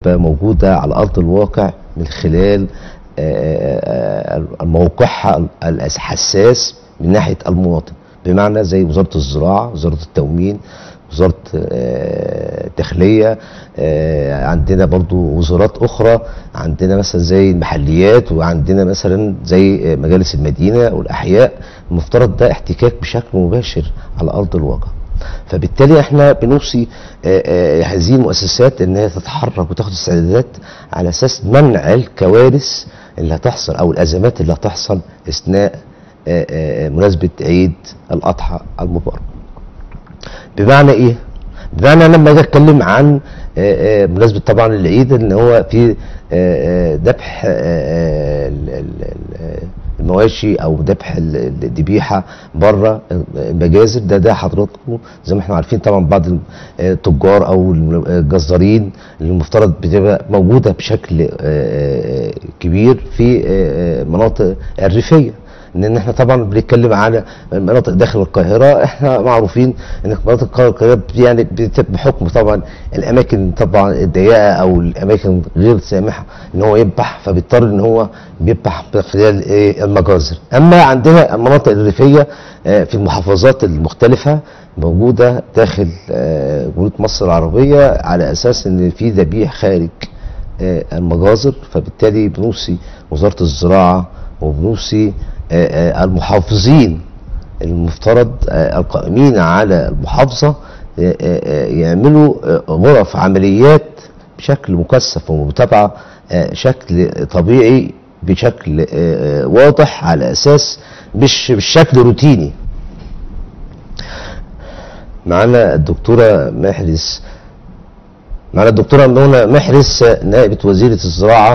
موجودة على أرض الواقع من خلال آه، آه، موقعها الحساس من ناحية المواطن بمعنى زي وزارة الزراعة وزارة التموين وزارة آه، الداخلية آه، عندنا برضو وزارات أخرى عندنا مثلا زي المحليات وعندنا مثلا زي مجالس المدينة والأحياء المفترض ده احتكاك بشكل مباشر على أرض الواقع فبالتالي احنا بنوصي آه، آه، هذه المؤسسات ان هي تتحرك وتاخد استعدادات على اساس منع الكوارث اللي هتحصل او الازمات اللي هتحصل اثناء آه، آه، مناسبه عيد الاضحى المبارك. بمعنى ايه؟ بمعنى أنا لما اجي اتكلم عن آه، آه، مناسبه طبعا العيد ان هو في آه، آه، ذبح آه، ال- ال- ال- المواشي او ذبح ال- ال- الذبيحه بره المجازر ده ده حضراتكم زي ما احنا عارفين طبعا بعض التجار او الجزارين اللي المفترض بتبقى موجوده بشكل آه، آه، كبير في آه، مناطق الريفيه لان احنا طبعا بنتكلم على مناطق داخل القاهره احنا معروفين ان مناطق القاهره يعني بت- بحكم طبعا الاماكن طبعا الضيقه او الاماكن غير سامحه ان هو يذبح فبيضطر ان هو بيذبح من خلال إيه المجازر اما عندنا المناطق الريفيه آه، في المحافظات المختلفه موجوده داخل آه، جمهوريه مصر العربيه على اساس ان في ذبيح خارج آه، المجازر فبالتالي بنوصي وزاره الزراعه وبنوصي آه، آه، المحافظين المفترض آه، القائمين على المحافظه آه، آه، آه، يعملوا آه، غرف عمليات بشكل مكثف ومتابعه آه، شكل طبيعي بشكل آه، آه، واضح على اساس مش بالشكل روتيني معانا الدكتوره محرز معانا الدكتوره منى محرز نائبه وزيره الزراعه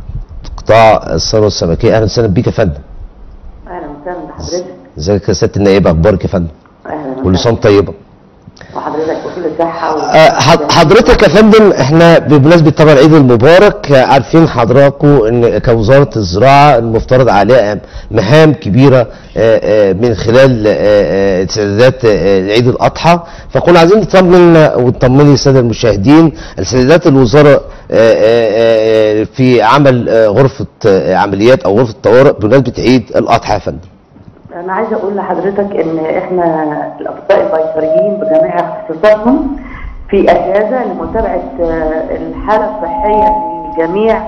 قطاع الثروه السمكيه اهلا وسهلا بيك يا فندم اهلا وسهلا بحضرتك ازيك يا سياده النائبه اخبارك يا فندم اهلا كل سنه وسهلا وأنت طيبه وحضرتك وكيل الصحه و... آه، حض- حضرتك يا فندم احنا بمناسبه طبعا العيد المبارك آه، عارفين حضراتكم ان كوزاره الزراعه المفترض عليها مهام كبيره آه، آه، من خلال آه، آه، استعدادات آه، عيد الاضحى فكنا عايزين نطمن ونطمني الساده المشاهدين استعدادات الوزاره آه، آه، آه، في عمل آه، غرفه آه، عمليات او غرفه طوارئ بمناسبه عيد الاضحى يا فندم انا عايزه اقول لحضرتك ان احنا الاطباء البيطريين بجميع اختصاصاتهم في اجازه لمتابعه آه، الحاله الصحيه لجميع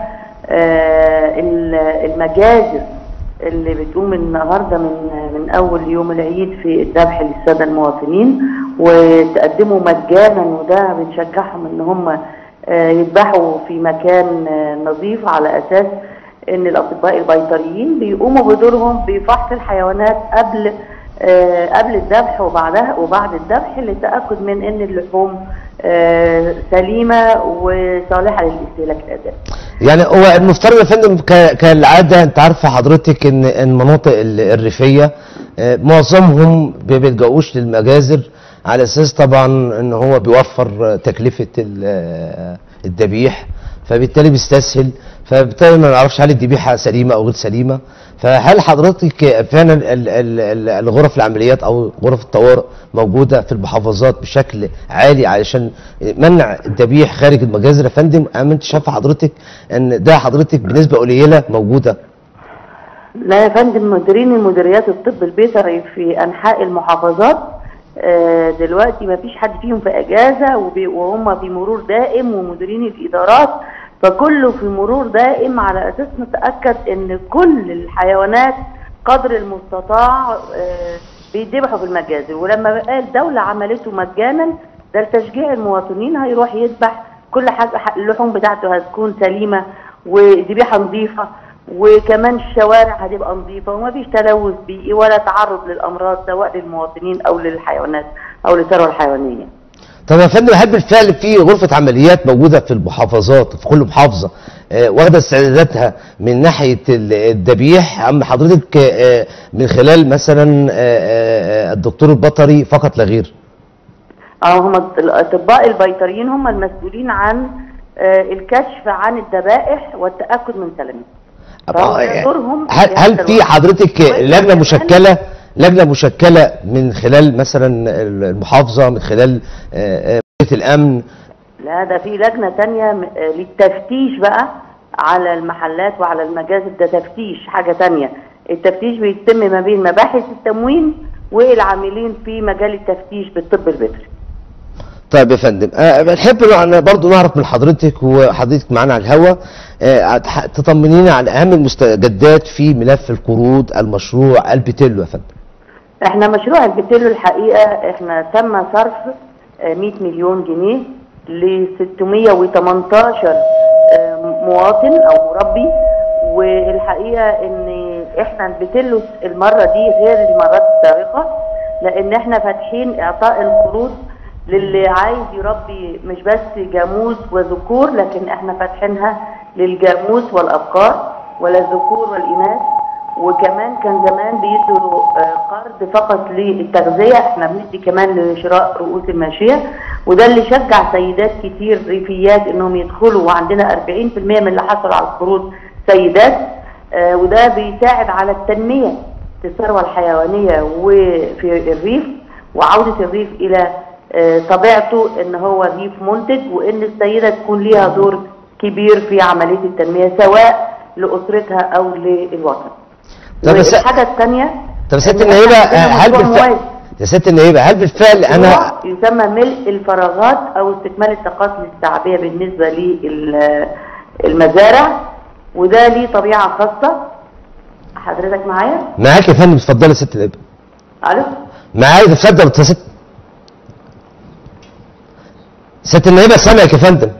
آه، ال- المجازر اللي بتقوم النهارده من من اول يوم العيد في الذبح للساده المواطنين وتقدموا مجانا وده بنشجعهم ان هم آه، يذبحوا في مكان آه، نظيف على اساس ان الاطباء البيطريين بيقوموا بدورهم بفحص الحيوانات قبل آه، قبل الذبح وبعدها وبعد الذبح للتاكد من ان اللحوم آه، سليمه وصالحه للاستهلاك الادمي. يعني هو المفترض يا فندم ك- كالعاده انت عارفه حضرتك ان المناطق ال- الريفيه آه، معظمهم ما بيلجأوش للمجازر على اساس طبعا ان هو بيوفر تكلفه ال- آه، الذبيح فبالتالي بيستسهل فبالتالي ما نعرفش هل الذبيحه سليمه او غير سليمه فهل حضرتك فعلا ال- ال- ال- الغرف العمليات او غرف الطوارئ موجوده في المحافظات بشكل عالي علشان منع الذبيح خارج المجازر يا فندم ام انت شايفه حضرتك ان ده حضرتك بنسبه قليله موجوده لا يا فندم مديرين المديريات الطب البيطري في انحاء المحافظات آه، دلوقتي ما فيش حد فيهم في اجازه وبي- وهم في مرور دائم ومديرين الادارات فكله في مرور دائم على اساس نتاكد ان كل الحيوانات قدر المستطاع آه، بيذبحوا في المجازر ولما بقى الدوله عملته مجانا ده لتشجيع المواطنين هيروح يذبح كل حاجه اللحوم بتاعته هتكون سليمه وذبيحه نظيفه وكمان الشوارع هتبقى نظيفه ومفيش تلوث بيئي ولا تعرض للامراض سواء للمواطنين او للحيوانات او للثروه الحيوانيه. طب يا فندم هل بالفعل في غرفه عمليات موجوده في المحافظات في كل محافظه آه، واخده استعداداتها من ناحيه ال- الذبيح ام حضرتك آه، من خلال مثلا آه، آه، الدكتور البطري فقط لا غير اه هم الاطباء البيطريين هم المسؤولين عن آه، الكشف عن الذبائح والتاكد من سلامتها. فهو ده دورهم هل في هل هذا في الوقت. حضرتك وإحنا لجنه كمان- مشكله لجنه مشكله من خلال مثلا المحافظه من خلال آه، آه، وزارة الامن لا ده في لجنة تانية م- آه، للتفتيش بقى على المحلات وعلى المجازر ده تفتيش حاجة تانية التفتيش بيتم ما بين مباحث التموين والعاملين في مجال التفتيش بالطب البيطري طيب يا فندم أه بنحب أنا برضو نعرف من حضرتك وحضرتك معانا على الهوا أه تح- تطمنينا على اهم المستجدات في ملف القروض المشروع البتيلو يا فندم احنا مشروع البتيلو الحقيقة احنا تم صرف آه، 100 مليون جنيه ل 618 آه، مواطن او مربي والحقيقة ان احنا البتيلو المرة دي غير المرات السابقة لان احنا فاتحين اعطاء القروض للي عايز يربي مش بس جاموس وذكور لكن احنا فاتحينها للجاموس والابقار ولا الذكور والاناث وكمان كان زمان بيدوا آه، قرض فقط للتغذية احنا بندي كمان لشراء رؤوس الماشية وده اللي شجع سيدات كتير ريفيات انهم يدخلوا وعندنا 40% من اللي حصلوا على القروض سيدات آه، وده بيساعد على التنمية في الثروة الحيوانية وفي الريف وعودة الريف إلى آه، طبيعته ان هو ريف منتج وان السيدة تكون ليها دور كبير في عملية التنمية سواء لأسرتها أو للوطن طب بس- والحاجة الثانية طب يا ست إن النائبة إحنا آه، عندنا هل مشروع بالفعل موازي. يا ست النائبة هل بالفعل انا مشروع يسمى ملء الفراغات أو استكمال الطاقات الاستيعابية بالنسبة للمزارع وده ليه طبيعة خاصة حضرتك معايا؟ معاك يا فندم اتفضلي يا ست النائبة ألو؟ معايا اتفضل يا ست ست النائبة سامعك يا فندم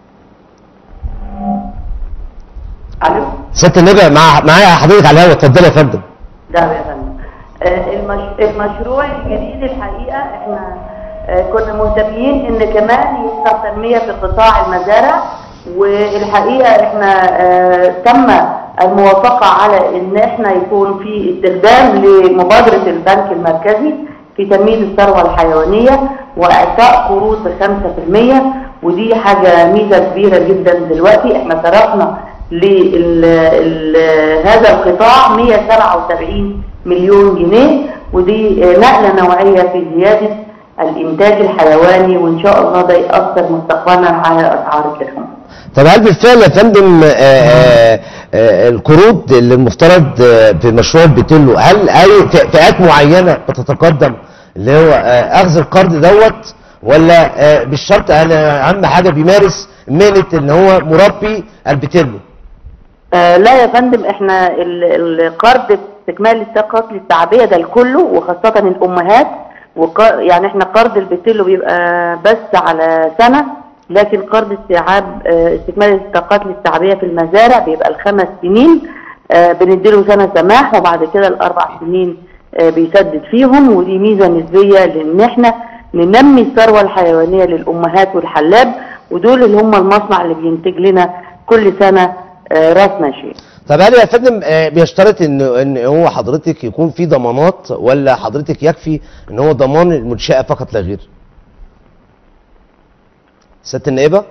ألو؟ ست النائبة مع معايا حضرتك على الهوا اتفضلي يا فندم ده يا فندم آه، المش... المشروع الجديد الحقيقة احنا آه، كنا مهتمين ان كمان يحصل تنمية في قطاع المزارع والحقيقة احنا آه، تم الموافقة على ان احنا يكون في استخدام لمبادرة البنك المركزي في تنمية الثروة الحيوانية واعطاء قروض بخمسة في المية ودي حاجة ميزة كبيرة جدا دلوقتي احنا صرفنا لهذا القطاع 177 مليون جنيه ودي آه، نقلة نوعية في زيادة الإنتاج الحيواني وإن شاء الله ده يأثر مستقبلا على أسعار اللحوم. طب هل بالفعل يا فندم آه، آه، آه، القروض اللي المفترض آه، في مشروع البتلو هل اي ف- فئات معينه بتتقدم اللي هو آه، اخذ القرض دوت ولا آه، بالشرط انا اهم حاجه بيمارس مهنه ان هو مربي البتلو آه لا يا فندم احنا ال- القرض استكمال الطاقات الاستيعابيه ده لكله وخاصه الامهات وق- يعني احنا قرض البتلو بيبقى بس على سنه لكن قرض استيعاب آه، استكمال الطاقات الاستيعابيه في المزارع بيبقى الخمس سنين آه، بنديله سنه سماح وبعد كده الاربع سنين آه، بيسدد فيهم ودي ميزه نسبيه لان احنا ننمي الثروه الحيوانيه للامهات والحلاب ودول اللي هم المصنع اللي بينتج لنا كل سنه آه، راس ماشيه طب هل يا فندم آه، بيشترط ان ان هو حضرتك يكون في ضمانات ولا حضرتك يكفي ان هو ضمان المنشاه فقط لا غير سياده النائبه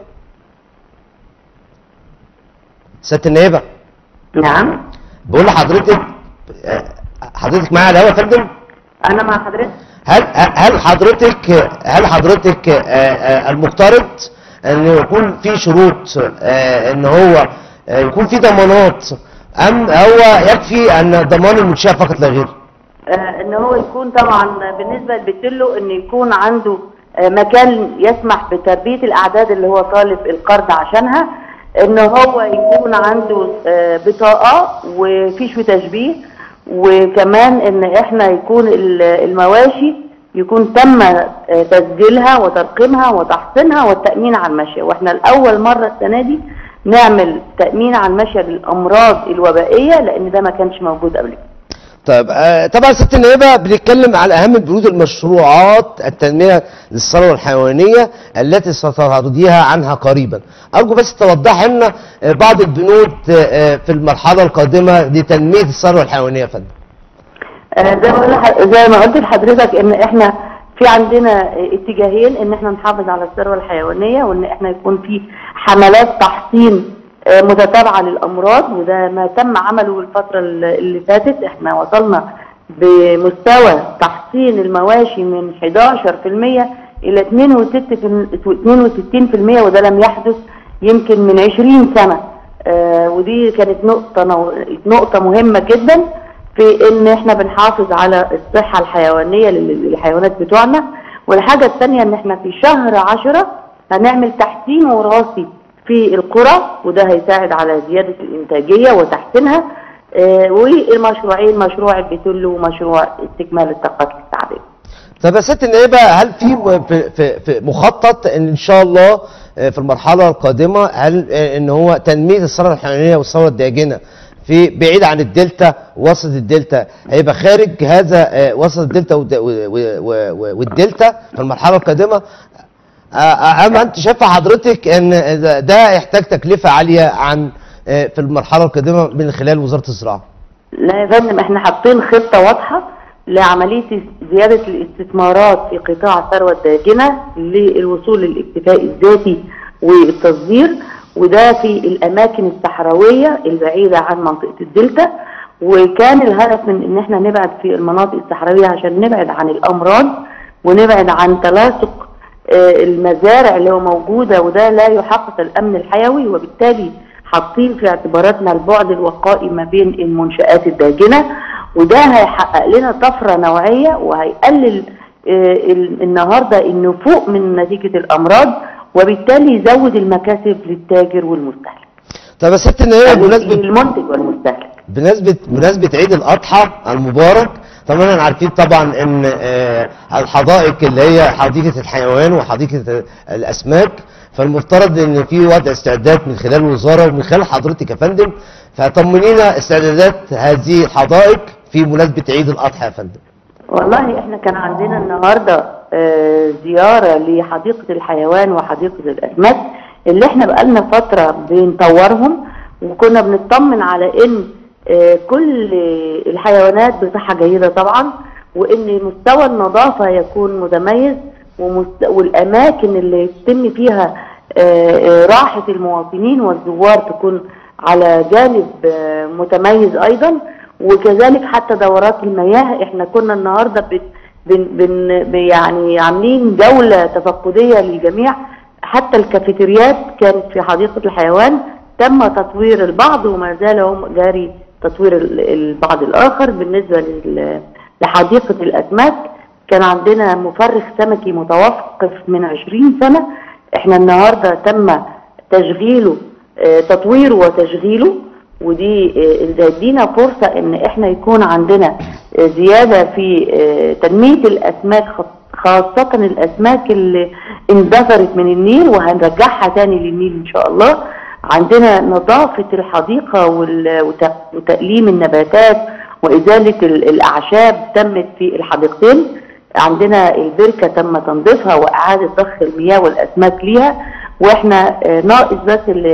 سياده النائبه نعم بقول لحضرتك آه، حضرتك معايا على الهوا يا فندم انا مع حضرتك هل هل حضرتك هل حضرتك آه، آه، المفترض ان يكون في شروط آه، ان هو آه، يكون في ضمانات ام هو يكفي ان ضمان المنشاه فقط لا غير آه، ان هو يكون طبعا بالنسبه لبتلو ان يكون عنده آه، مكان يسمح بتربيه الاعداد اللي هو طالب القرض عشانها ان هو يكون عنده آه، بطاقه وفيش تشبيه وكمان ان احنا يكون ال- المواشي يكون تم آه، تسجيلها وترقيمها وتحصينها والتامين على الماشيه واحنا لاول مره السنه دي نعمل تامين على الماشيه للامراض الوبائيه لان ده ما كانش موجود قبل كده طيب آه، طبعا ست النائبه بنتكلم على اهم بنود المشروعات التنميه للثروه الحيوانيه التي ستعرضيها عنها قريبا ارجو بس توضح لنا آه، بعض البنود آه، آه، في المرحله القادمه لتنميه الثروه الحيوانيه يا فندم آه، زي ما قلت لح- زي ما قلت لحضرتك ان احنا في عندنا آه، اتجاهين ان احنا نحافظ على الثروه الحيوانيه وان احنا يكون في حملات تحصين آه، متتابعه للامراض وده ما تم عمله الفتره ال- اللي فاتت احنا وصلنا بمستوى تحصين المواشي من 11% الى 62% وده لم يحدث يمكن من 20 سنه آه ودي كانت نقطه نو- نقطه مهمه جدا في ان احنا بنحافظ على الصحه الحيوانيه لل- للحيوانات بتوعنا والحاجه الثانيه ان احنا في شهر عشرة هنعمل تحسين وراثي في القرى وده هيساعد على زياده الانتاجيه وتحسينها آه والمشروعين مشروع البتول ومشروع استكمال الطاقات الاستيعابيه طب يا ست النائبه هل في م- في, في, في مخطط ان ان شاء الله آه، في المرحله القادمه هل آه، ان هو تنميه الثروه الحيوانيه والثروه الداجنه في بعيد عن الدلتا وسط الدلتا هيبقى خارج هذا آه، وسط الدلتا والد- و- و- و- والدلتا في المرحله القادمه آه، آه، اما انت شايفه حضرتك ان ده- ده يحتاج تكلفه عاليه عن آه، في المرحله القادمه من خلال وزاره الزراعه لا يا فندم احنا حاطين خطه واضحه لعمليه زياده الاستثمارات في قطاع الثروه الداجنه للوصول للاكتفاء الذاتي والتصدير وده في الاماكن الصحراويه البعيده عن منطقه الدلتا وكان الهدف من ان احنا نبعد في المناطق الصحراويه عشان نبعد عن الامراض ونبعد عن تلاصق آه، المزارع اللي هو موجوده وده لا يحقق الامن الحيوي وبالتالي حاطين في اعتباراتنا البعد الوقائي ما بين المنشآت الداجنة وده هيحقق لنا طفرة نوعية وهيقلل آه، ال- النهاردة النفوق من نتيجة الأمراض وبالتالي يزود المكاسب للتاجر والمستهلك طب يا ست النائبه بمناسبه المنتج والمستهلك بمناسبة بمناسبة عيد الأضحى المبارك طبعا احنا عارفين طبعا ان آه، الحدائق اللي هي حديقة الحيوان وحديقة الأسماك فالمفترض ان في وضع استعداد من خلال الوزارة ومن خلال حضرتك يا فندم فطمنينا استعدادات هذه الحدائق في مناسبة عيد الأضحى يا فندم والله احنا كان عندنا النهارده آه، زياره لحديقه الحيوان وحديقه الاسماك اللي احنا بقالنا فتره بنطورهم وكنا بنطمن على ان آه، كل الحيوانات بصحه جيده طبعا وان مستوى النظافه يكون متميز ومست... والاماكن اللي يتم فيها آه، آه، راحه المواطنين والزوار تكون على جانب آه، متميز ايضا وكذلك حتى دورات المياه احنا كنا النهارده بن بن بن يعني عاملين جوله تفقديه للجميع حتى الكافيتريات كانت في حديقه الحيوان تم تطوير البعض وما زال هم جاري تطوير ال- البعض الاخر بالنسبه لل- لحديقه الاسماك كان عندنا مفرخ سمكي متوقف من 20 سنه احنا النهارده تم تشغيله آه، تطويره وتشغيله ودي آه، اللي هيدينا فرصه ان احنا يكون عندنا آه، زياده في آه، تنميه الاسماك خ- خاصه الاسماك اللي اندثرت من النيل وهنرجعها تاني للنيل ان شاء الله عندنا نظافه الحديقه وال- وت- وتأليم النباتات وازاله ال- الاعشاب تمت في الحديقتين عندنا البركه تم تنظيفها واعاده ضخ المياه والاسماك ليها واحنا آه، ناقص بس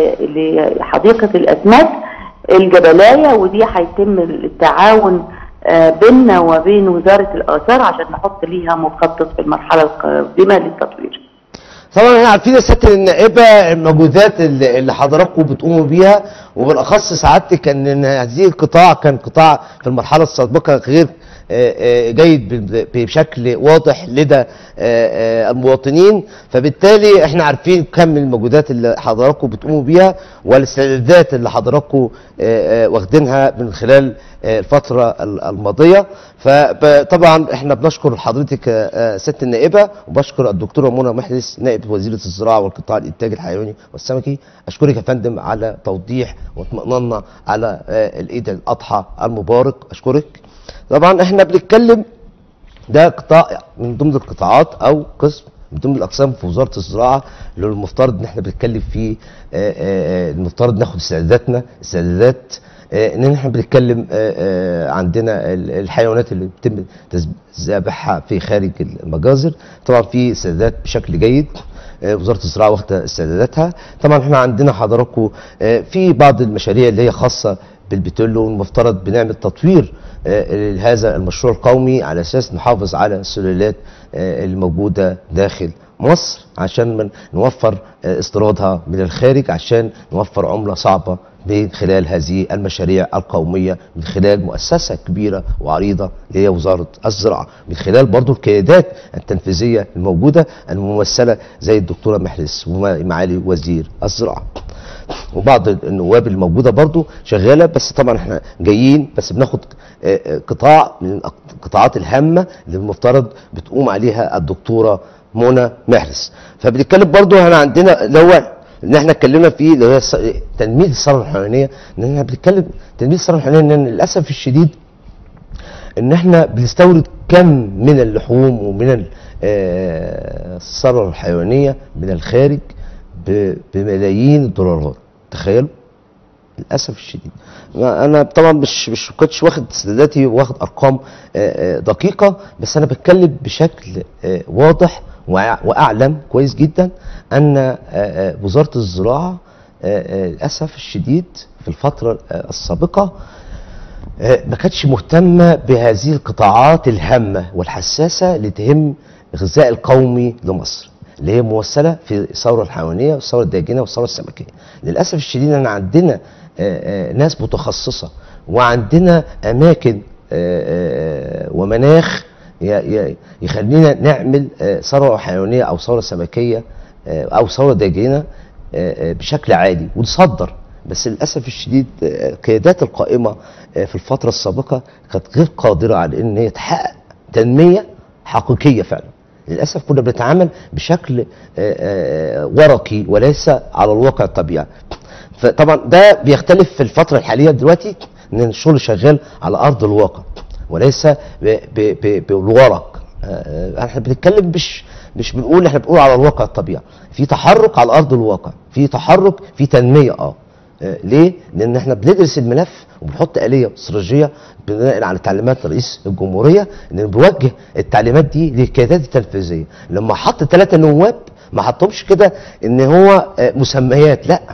ل- لحديقه الاسماك الجبلايه ودي هيتم التعاون آه، بيننا وبين وزاره الاثار عشان نحط ليها مخطط في المرحله القادمه للتطوير. طبعا احنا عارفين يا ست النائبه المجهودات اللي اللي حضراتكم بتقوموا بيها وبالاخص سعادتك ان إن هذه القطاع كان قطاع في المرحله السابقه غير آه، آه، جيد ب- بشكل واضح لدى آه، آه، المواطنين فبالتالي احنا عارفين كم المجهودات اللي حضراتكم بتقوموا بيها والاستعدادات اللي حضراتكم آه، آه، واخدينها من خلال آه، الفتره ال- الماضيه فطبعا احنا بنشكر حضرتك آه، آه، ست النائبه وبشكر الدكتوره منى محدث نائب وزيره الزراعه والقطاع الانتاج الحيواني والسمكي اشكرك يا فندم على توضيح واطمئناننا على آه، العيد الاضحى المبارك اشكرك طبعا احنا بنتكلم ده قطاع من ضمن القطاعات او قسم من ضمن الاقسام في وزاره الزراعه اللي المفترض ان احنا بنتكلم فيه آه، آه، آه، المفترض ناخد استعداداتنا استعدادات آه، ان احنا بنتكلم آه، آه، عندنا ال- الحيوانات اللي بيتم تذب- ذبحها في خارج المجازر طبعا في استعدادات بشكل جيد آه، وزاره الزراعه واخده استعداداتها طبعا احنا عندنا حضراتكم آه، في بعض المشاريع اللي هي خاصه بالبترول والمفترض بنعمل تطوير آه، لهذا المشروع القومي على اساس نحافظ على السلالات آه، الموجوده داخل مصر عشان من نوفر آه، استيرادها من الخارج عشان نوفر عمله صعبه من خلال هذه المشاريع القوميه من خلال مؤسسه كبيره وعريضه اللي هي وزاره الزراعه من خلال برضو القيادات التنفيذيه الموجوده الممثله زي الدكتوره محرس ومعالي وزير الزراعه وبعض النواب الموجوده برضو شغاله بس طبعا احنا جايين بس بناخد آه، آه، قطاع من القطاعات الهامه اللي المفترض بتقوم عليها الدكتوره منى محرز فبنتكلم برضو احنا عندنا اللي هو ان احنا اتكلمنا فيه اللي هو الص- تنميه الثروه الحيوانيه ان احنا بنتكلم تنميه الثروه الحيوانيه ان للاسف الشديد ان احنا بنستورد كم من اللحوم ومن ال- آه، الثروه الحيوانيه من الخارج ب- بملايين الدولارات تخيلوا للاسف الشديد ما انا طبعا مش مش كنتش واخد استنداتي واخد ارقام آه، آه، دقيقه بس انا بتكلم بشكل آه، واضح وأع- واعلم كويس جدا ان آه، آه، وزاره الزراعه آه، آه، للاسف الشديد في الفتره آه، السابقه آه، ما كانتش مهتمه بهذه القطاعات الهامه والحساسه اللي تهم الغذاء القومي لمصر اللي هي ممثله في الثوره الحيوانيه والثوره الداجنه والثوره السمكيه. للاسف الشديد ان عندنا آه، آه، ناس متخصصه وعندنا اماكن آه، آه، ومناخ ي- ي- يخلينا نعمل آه، ثروه حيوانيه او ثوره سمكيه آه، او ثوره داجنه آه، آه، بشكل عادي ونصدر بس للاسف الشديد آه، القيادات القائمه آه، في الفتره السابقه كانت غير قادره على ان هي تحقق تنميه حقيقيه فعلا للاسف كنا بنتعامل بشكل آه، آه، ورقي وليس على الواقع الطبيعي فطبعا ده بيختلف في الفتره الحاليه دلوقتي ان الشغل شغال على ارض الواقع وليس ب- ب- ب- بالورق آه، احنا بنتكلم مش مش بنقول احنا بنقول على الواقع الطبيعي في تحرك على ارض الواقع في تحرك في تنميه اه آه، ليه؟ لان احنا بندرس الملف وبنحط اليه استراتيجيه بناء على تعليمات رئيس الجمهوريه ان بنوجه التعليمات دي للقيادات التنفيذيه لما حط ثلاثه نواب ما حطهمش كده ان هو آه، مسميات لا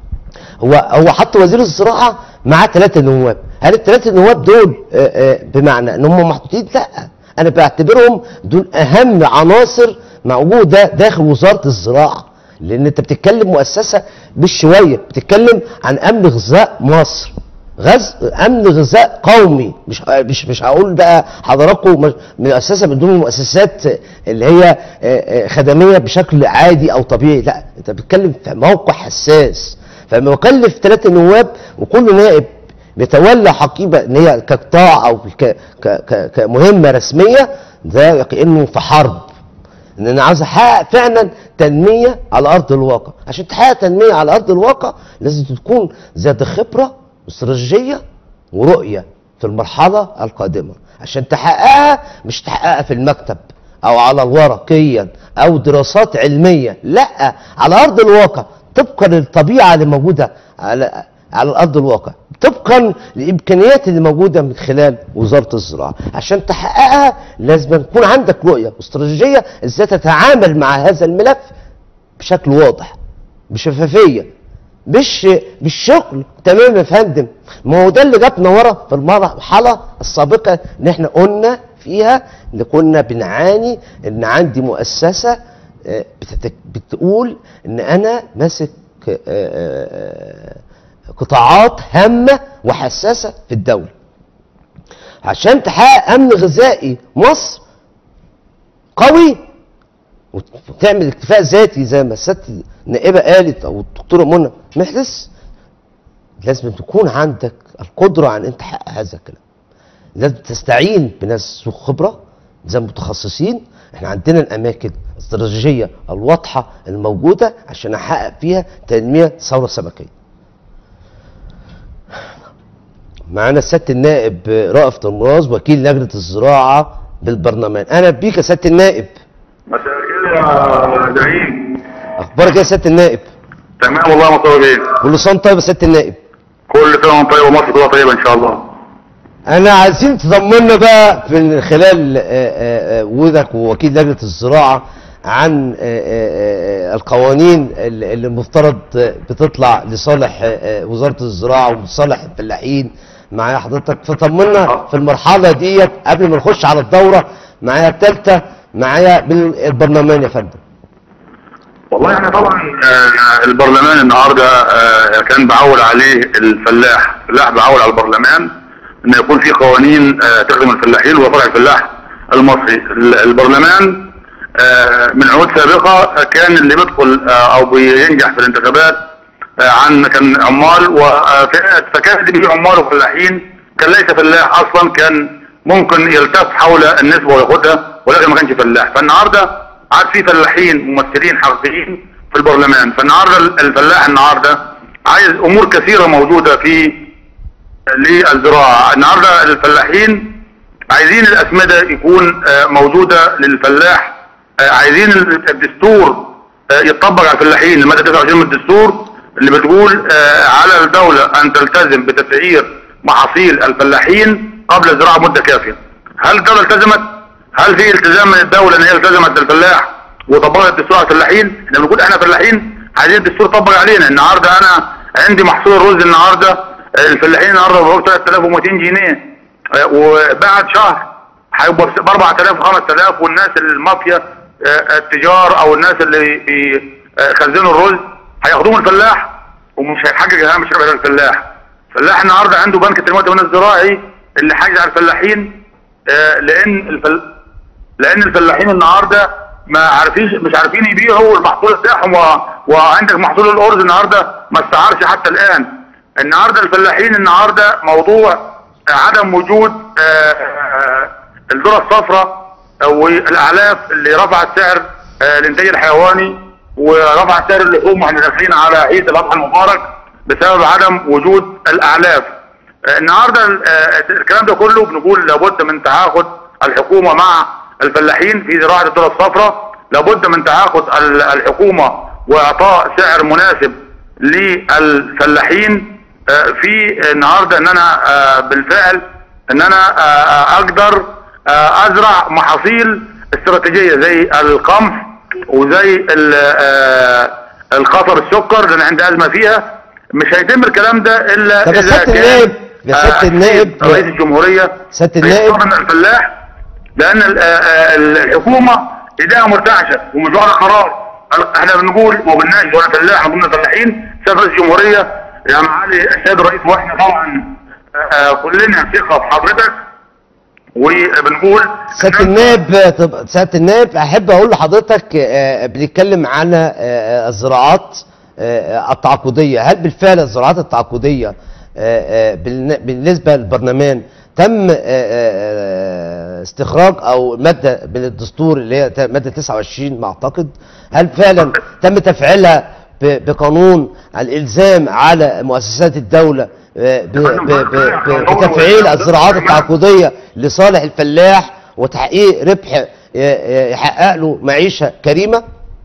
هو هو حط وزير الزراعه معاه ثلاثه نواب هل الثلاثه نواب دول آه، آه، بمعنى ان هم محطوطين لا انا بعتبرهم دول اهم عناصر موجوده داخل وزاره الزراعه لان انت بتتكلم مؤسسه مش شويه بتتكلم عن امن غذاء مصر غز امن غذاء قومي مش مش مش هقول بقى حضراتكم مش- مؤسسه من ضمن المؤسسات اللي هي آه، آه، خدميه بشكل عادي او طبيعي لا انت بتتكلم في موقع حساس فلما يكلف ثلاثه نواب وكل نائب بيتولى حقيبه ان هي كقطاع او ك ك ك كمهمه رسميه ده كانه في حرب ان انا عاوز احقق فعلا تنميه على ارض الواقع عشان تحقق تنميه على ارض الواقع لازم تكون ذات خبره واستراتيجيه ورؤيه في المرحله القادمه عشان تحققها مش تحققها في المكتب او على الورقيا او دراسات علميه لا على ارض الواقع طبقا للطبيعه اللي موجوده على على ارض الواقع طبقا للامكانيات اللي موجوده من خلال وزاره الزراعه عشان تحققها لازم يكون عندك رؤيه واستراتيجيه ازاي تتعامل مع هذا الملف بشكل واضح بشفافيه مش مش شغل تمام يا فندم ما هو ده اللي جابنا ورا في المرحله السابقه ان احنا قلنا فيها ان كنا بنعاني ان عندي مؤسسه آه، بتتك- بتقول ان انا ماسك آه، آه، قطاعات هامه وحساسه في الدوله عشان تحقق امن غذائي مصر قوي وتعمل اكتفاء ذاتي زي ما الست النائبه قالت او الدكتوره منى محرز لازم تكون عندك القدره على ان تحقق هذا الكلام لازم تستعين بناس ذو خبره زي متخصصين احنا عندنا الاماكن الاستراتيجيه الواضحه الموجوده عشان احقق فيها تنميه ثوره سمكيه معانا سياده النائب رائف المراز وكيل لجنه الزراعه بالبرلمان انا بيك يا سياده النائب مساء الخير يا زعيم اخبارك ايه يا سياده النائب تمام والله ما طيب ايه كل سنه وأنت طيب يا سياده النائب كل سنه وانت طيب ومصر كلها طيبه ان شاء الله انا عايزين تطمنا بقى في خلال آه، آه، آه، وجودك ووكيل لجنه الزراعه عن آه، آه، آه، القوانين اللي اللي المفترض آه، بتطلع لصالح آه، آه، وزاره الزراعه وصالح الفلاحين معايا حضرتك فطمنا في المرحله ديت قبل ما نخش على الدوره معايا الثالثه معايا بالبرلمان يا فندم والله احنا طبعا آه، البرلمان النهارده آه، كان بعول عليه الفلاح، الفلاح بعول على البرلمان ان يكون في قوانين آه، تخدم الفلاحين وفرع الفلاح المصري، ال- البرلمان آه، من عهود سابقه كان اللي بيدخل آه، او بينجح في الانتخابات آه، عن كان عمال وفئات فكان اللي بيجي عمال وفلاحين كان ليس فلاح اصلا كان ممكن يلتف حول النسبه وياخدها ولكن ما كانش فلاح فالنهارده عاد في فلاحين ممثلين حقيقيين في البرلمان فالنهارده الفلاح النهارده عايز امور كثيره موجوده في للزراعه النهارده الفلاحين عايزين الاسمده يكون آه، موجوده للفلاح آه، عايزين الدستور آه، يطبق على الفلاحين الماده 29 من الدستور اللي بتقول آه، على الدوله ان تلتزم بتسعير محاصيل الفلاحين قبل الزراعه مده كافيه هل الدوله التزمت هل في التزام من الدوله ان هي التزمت الفلاح وطبقت الدستور على الفلاحين احنا بنقول احنا فلاحين عايزين الدستور يطبق علينا النهارده انا عندي محصول الرز النهارده آه، الفلاحين النهارده بيقبضوا 3200 جنيه آه، وبعد شهر هيبقى ب 4000 5000 والناس المافيا آه، التجار او الناس اللي بيخزنوا الرز هياخدوهم الفلاح ومش هيحقق هامش ربح الفلاح الفلاح النهارده عنده بنك التنميه والتموين الزراعي اللي حاجز على الفلاحين آه، لان الفل... لان الفلاحين النهارده ما عارفين مش عارفين يبيعوا المحصول بتاعهم و... وعندك محصول الارز النهارده ما استعارش حتى الان النهارده الفلاحين النهارده موضوع عدم وجود آه، آه، الذره الصفراء والاعلاف اللي رفعت سعر آه، الانتاج الحيواني ورفع سعر اللحوم واحنا داخلين على عيد الاضحى المبارك بسبب عدم وجود الاعلاف آه، النهارده آه، الكلام ده كله بنقول لابد من تعاقد الحكومه مع الفلاحين في زراعه الذره الصفراء لابد من تعاقد ال- الحكومه واعطاء سعر مناسب للفلاحين آه، في النهارده ان انا آه، بالفعل ان انا آه، اقدر آه، ازرع محاصيل استراتيجيه زي القمح وزي ال- آه، القصب السكر لان عندي ازمه فيها مش هيتم الكلام ده الا طب يا اذا سيادة كان النائب- يا سيادة آه، النائب- رئيس الجمهوريه سيادة النائب- يحترم الفلاح لان ال- آه، آه، الحكومه ايديها مرتعشه ومش واخده قرار احنا بنقول وبنناقش وانا فلاح وكنا فلاحين سيد رئيس الجمهوريه يا معالي السيد الرئيس واحنا طبعا آه، كلنا ثقه في حضرتك وبنقول سيادة النائب طب سيادة النائب أحب أقول لحضرتك آه، بنتكلم عن آه، آه، الزراعات آه، التعاقدية هل بالفعل الزراعات التعاقدية آه، آه، بالن- بالنسبة للبرلمان تم آه، آه، استخراج أو مادة من الدستور اللي هي مادة 29 ما أعتقد هل فعلا تم تفعيلها ب- بقانون الإلزام على مؤسسات الدولة آه، ب- ب- ب- ب- بتفعيل الزراعات التعاقدية لصالح الفلاح وتحقيق ربح ي- يحقق له معيشة كريمة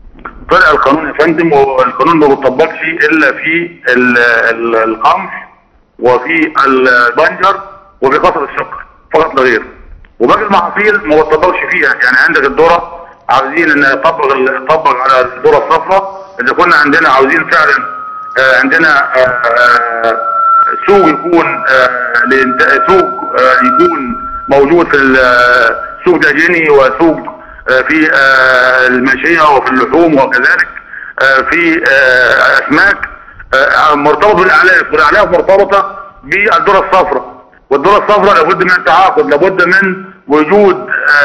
طلع القانون يا فندم والقانون ما بيطبقش الا في ال- ال- القمح وفي البنجر وفي قصب السكر فقط لا غير وباقي المحاصيل ما بيطبقش فيها يعني عندك الذره عاوزين ان يطبق ال- يطبق على الذره الصفراء اذا كنا عندنا عاوزين فعلا آه، عندنا آه، آه، سوق يكون آه، لإنت- سوق آه، يكون موجود في ال- سوق داجني وسوق آه، في آه، الماشية وفي اللحوم وكذلك آه، في آه، أسماك آه، مرتبط بالأعلاف والأعلاف مرتبطة بالذرة الصفراء والذرة الصفراء لابد من التعاقد لابد من وجود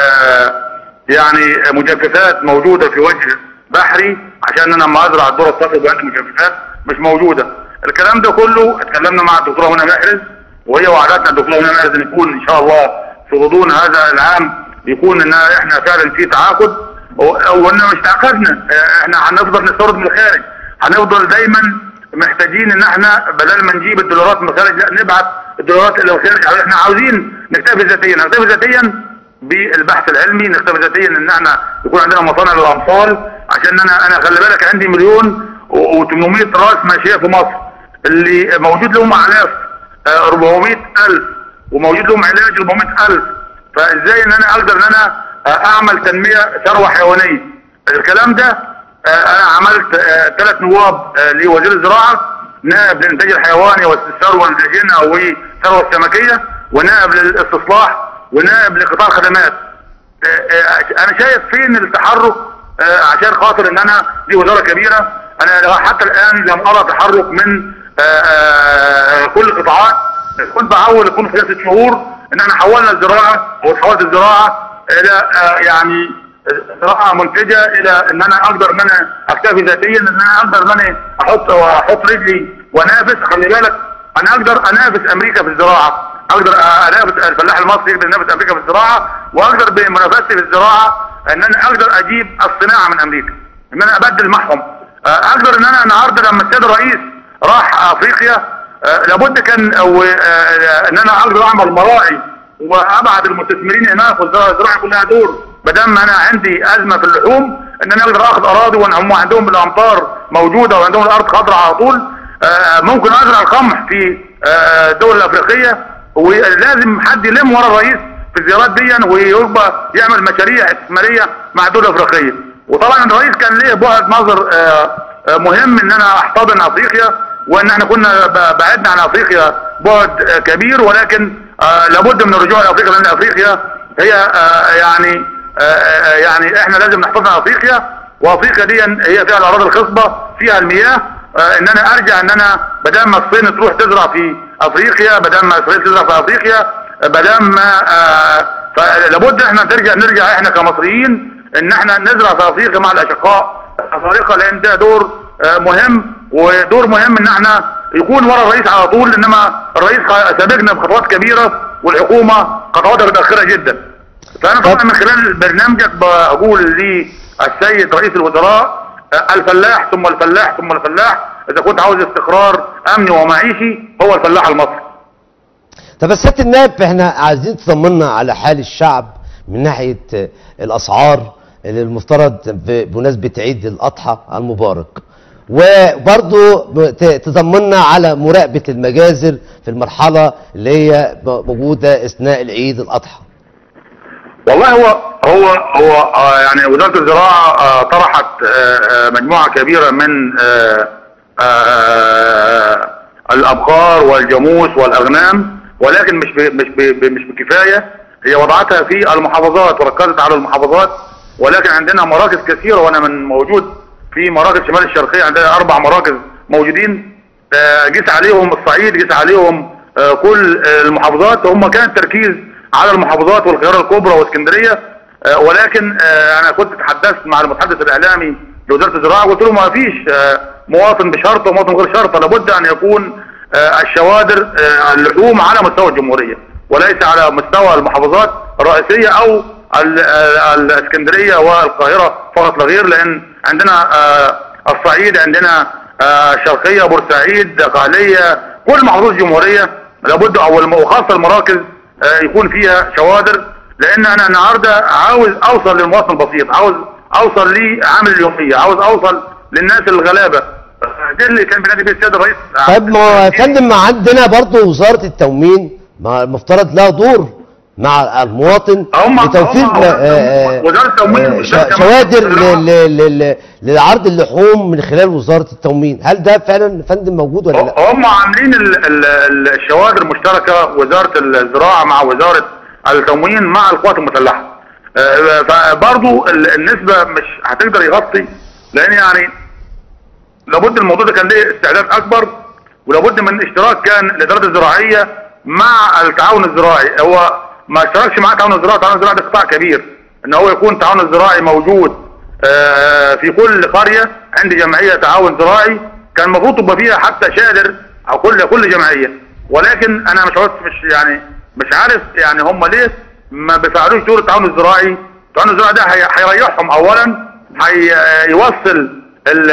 آه، يعني مجففات موجودة في وجه بحري عشان انا لما ازرع الذره الصفراء يبقى عندي مجففات مش موجوده الكلام ده كله اتكلمنا مع الدكتوره منى محرز وهي وعدتنا الدكتوره منى محرز ان يكون ان شاء الله في غضون هذا العام يكون ان احنا فعلا في تعاقد و- وان مش تعاقدنا اه، احنا هنفضل نستورد من الخارج هنفضل دايما محتاجين ان احنا بدل ما نجيب الدولارات من الخارج لا نبعت الدولارات الى الخارج احنا عاوزين نكتفي ذاتيا نكتفي ذاتيا بالبحث العلمي نكتفي ذاتيا ان احنا يكون عندنا مصانع للامصال عشان انا انا خلي بالك عندي مليون و800 راس ماشيه في مصر اللي موجود لهم اعلاف آه، 400 الف وموجود لهم علاج 400 الف فازاي ان انا اقدر ان انا آه، اعمل تنميه ثروه حيوانيه الكلام ده آه، انا عملت ثلاث نواب آه، لوزير الزراعه نائب للانتاج الحيواني والثروه الداجنه والثروه السمكيه ونائب للاستصلاح ونائب لقطاع الخدمات آه، آه، انا شايف فين التحرك آه، عشان خاطر ان انا دي وزاره كبيره انا حتى الان لم ارى تحرك من آه، آه، كل القطاعات كنت بحاول يكون في ست شهور ان احنا حولنا الزراعه وتحولت الزراعه الى آه، يعني زراعه منتجه الى ان انا اقدر ان انا اكتفي ذاتيا ان انا اقدر ان انا احط واحط رجلي وانافس خلي بالك انا اقدر انافس امريكا في الزراعه اقدر انافس الفلاح المصري يقدر ينافس امريكا في الزراعه واقدر بمنافستي في الزراعه ان انا اقدر اجيب الصناعه من امريكا ان انا ابدل معهم آه، اقدر ان انا النهارده لما السيد الرئيس راح افريقيا آه، لابد كان أو آه، ان انا اقدر اعمل مراعي وابعد المستثمرين هناك والزراعه الزراعة كلها دور ما دام انا عندي ازمه في اللحوم ان انا اقدر اخذ اراضي وان هم عندهم الامطار موجوده وعندهم الارض خضراء على طول آه، ممكن ازرع القمح في آه، الدول الافريقيه ولازم حد يلم ورا الرئيس في الزيارات دي ويبقى يعمل مشاريع استثماريه مع الدول الافريقيه وطبعا الرئيس كان ليه بعد نظر آه، آه، مهم ان انا احتضن افريقيا وان احنا كنا ب- بعدنا عن افريقيا بعد آه، كبير ولكن آه، لابد من الرجوع لافريقيا لان افريقيا هي آه، يعني آه، آه، يعني احنا لازم نحتضن افريقيا وافريقيا دي هي فيها الاراضي الخصبه فيها المياه آه، ان انا ارجع ان انا بدل ما الصين تروح تزرع في افريقيا بدل ما اسرائيل تزرع في افريقيا بدل ما آه، فلابد احنا نرجع نرجع احنا كمصريين ان احنا نزرع في افريقيا مع الاشقاء الافارقه لان ده دور آه، مهم ودور مهم ان احنا يكون ورا الرئيس على طول انما الرئيس خ- سابقنا بخطوات كبيره والحكومه خطواتها متاخره جدا فانا طبعا من خلال برنامجك بقول للسيد رئيس الوزراء آه، الفلاح ثم الفلاح ثم الفلاح اذا كنت عاوز استقرار امني ومعيشي هو الفلاح المصري طب يا سياده النائب احنا عايزين تطمنا على حال الشعب من ناحيه آه، الاسعار اللي المفترض ب- بمناسبه عيد الاضحى المبارك وبرضه ب- ت- تطمنا على مراقبه المجازر في المرحله اللي هي م- موجوده اثناء العيد الاضحى والله هو هو هو آه يعني وزاره الزراعه آه طرحت آه آه مجموعه كبيره من آه آه الابقار والجاموس والاغنام ولكن مش ب مش ب مش بكفايه هي وضعتها في المحافظات وركزت على المحافظات ولكن عندنا مراكز كثيره وانا من موجود في مراكز شمال الشرقيه عندنا اربع مراكز موجودين آه، قيس عليهم الصعيد قيس عليهم آه، كل آه، المحافظات هم كان التركيز على المحافظات والقاهره الكبرى واسكندريه آه، ولكن آه، انا كنت تحدثت مع المتحدث الاعلامي لوزاره الزراعه قلت له ما فيش آه، مواطن بشرطه ومواطن غير شرطه لابد ان يكون آه، الشوادر آه، اللحوم على مستوى الجمهوريه وليس على مستوى المحافظات الرئيسيه او ال- آه، الاسكندريه والقاهره فقط لا غير لان عندنا آه، الصعيد عندنا آه، الشرقيه بورسعيد قهليه كل محافظات الجمهوريه لابد او الم- وخاصه المراكز آه، يكون فيها شوادر لان انا النهارده عاوز اوصل للمواطن البسيط عاوز اوصل لعامل اليوميه عاوز اوصل للناس الغلابه آه، ده اللي كان بينادي بيه السيد الرئيس طيب ما هو يا فندم ما عندنا برضه وزاره التومين ما المفترض لها دور مع المواطن هم- لتوفير هم- آه، آه، وزارة التومين آه، وزارة ش- التومين. شوادر ل- ل- ل- لعرض اللحوم من خلال وزاره التومين هل ده فعلا يا فندم موجود ولا لا؟ هم عاملين ال- ال- ال- الشوادر المشتركه وزاره الزراعه مع وزاره التموين مع القوات المسلحه آه، فبرضو ال- النسبه مش هتقدر يغطي لان يعني لابد الموضوع ده كان ليه استعداد اكبر ولابد من اشتراك كان الادارات الزراعيه مع التعاون الزراعي هو ما اشتركش مع التعاون الزراعي التعاون الزراعي ده قطاع كبير ان هو يكون التعاون الزراعي موجود آه، في كل قريه عندي جمعيه تعاون زراعي كان المفروض تبقى فيها حتى شادر او كل كل جمعيه ولكن انا مش عارف مش يعني مش عارف يعني هم ليه ما بيفعلوش دور التعاون الزراعي التعاون الزراعي ده هي- هيريحهم اولا هيوصل ال-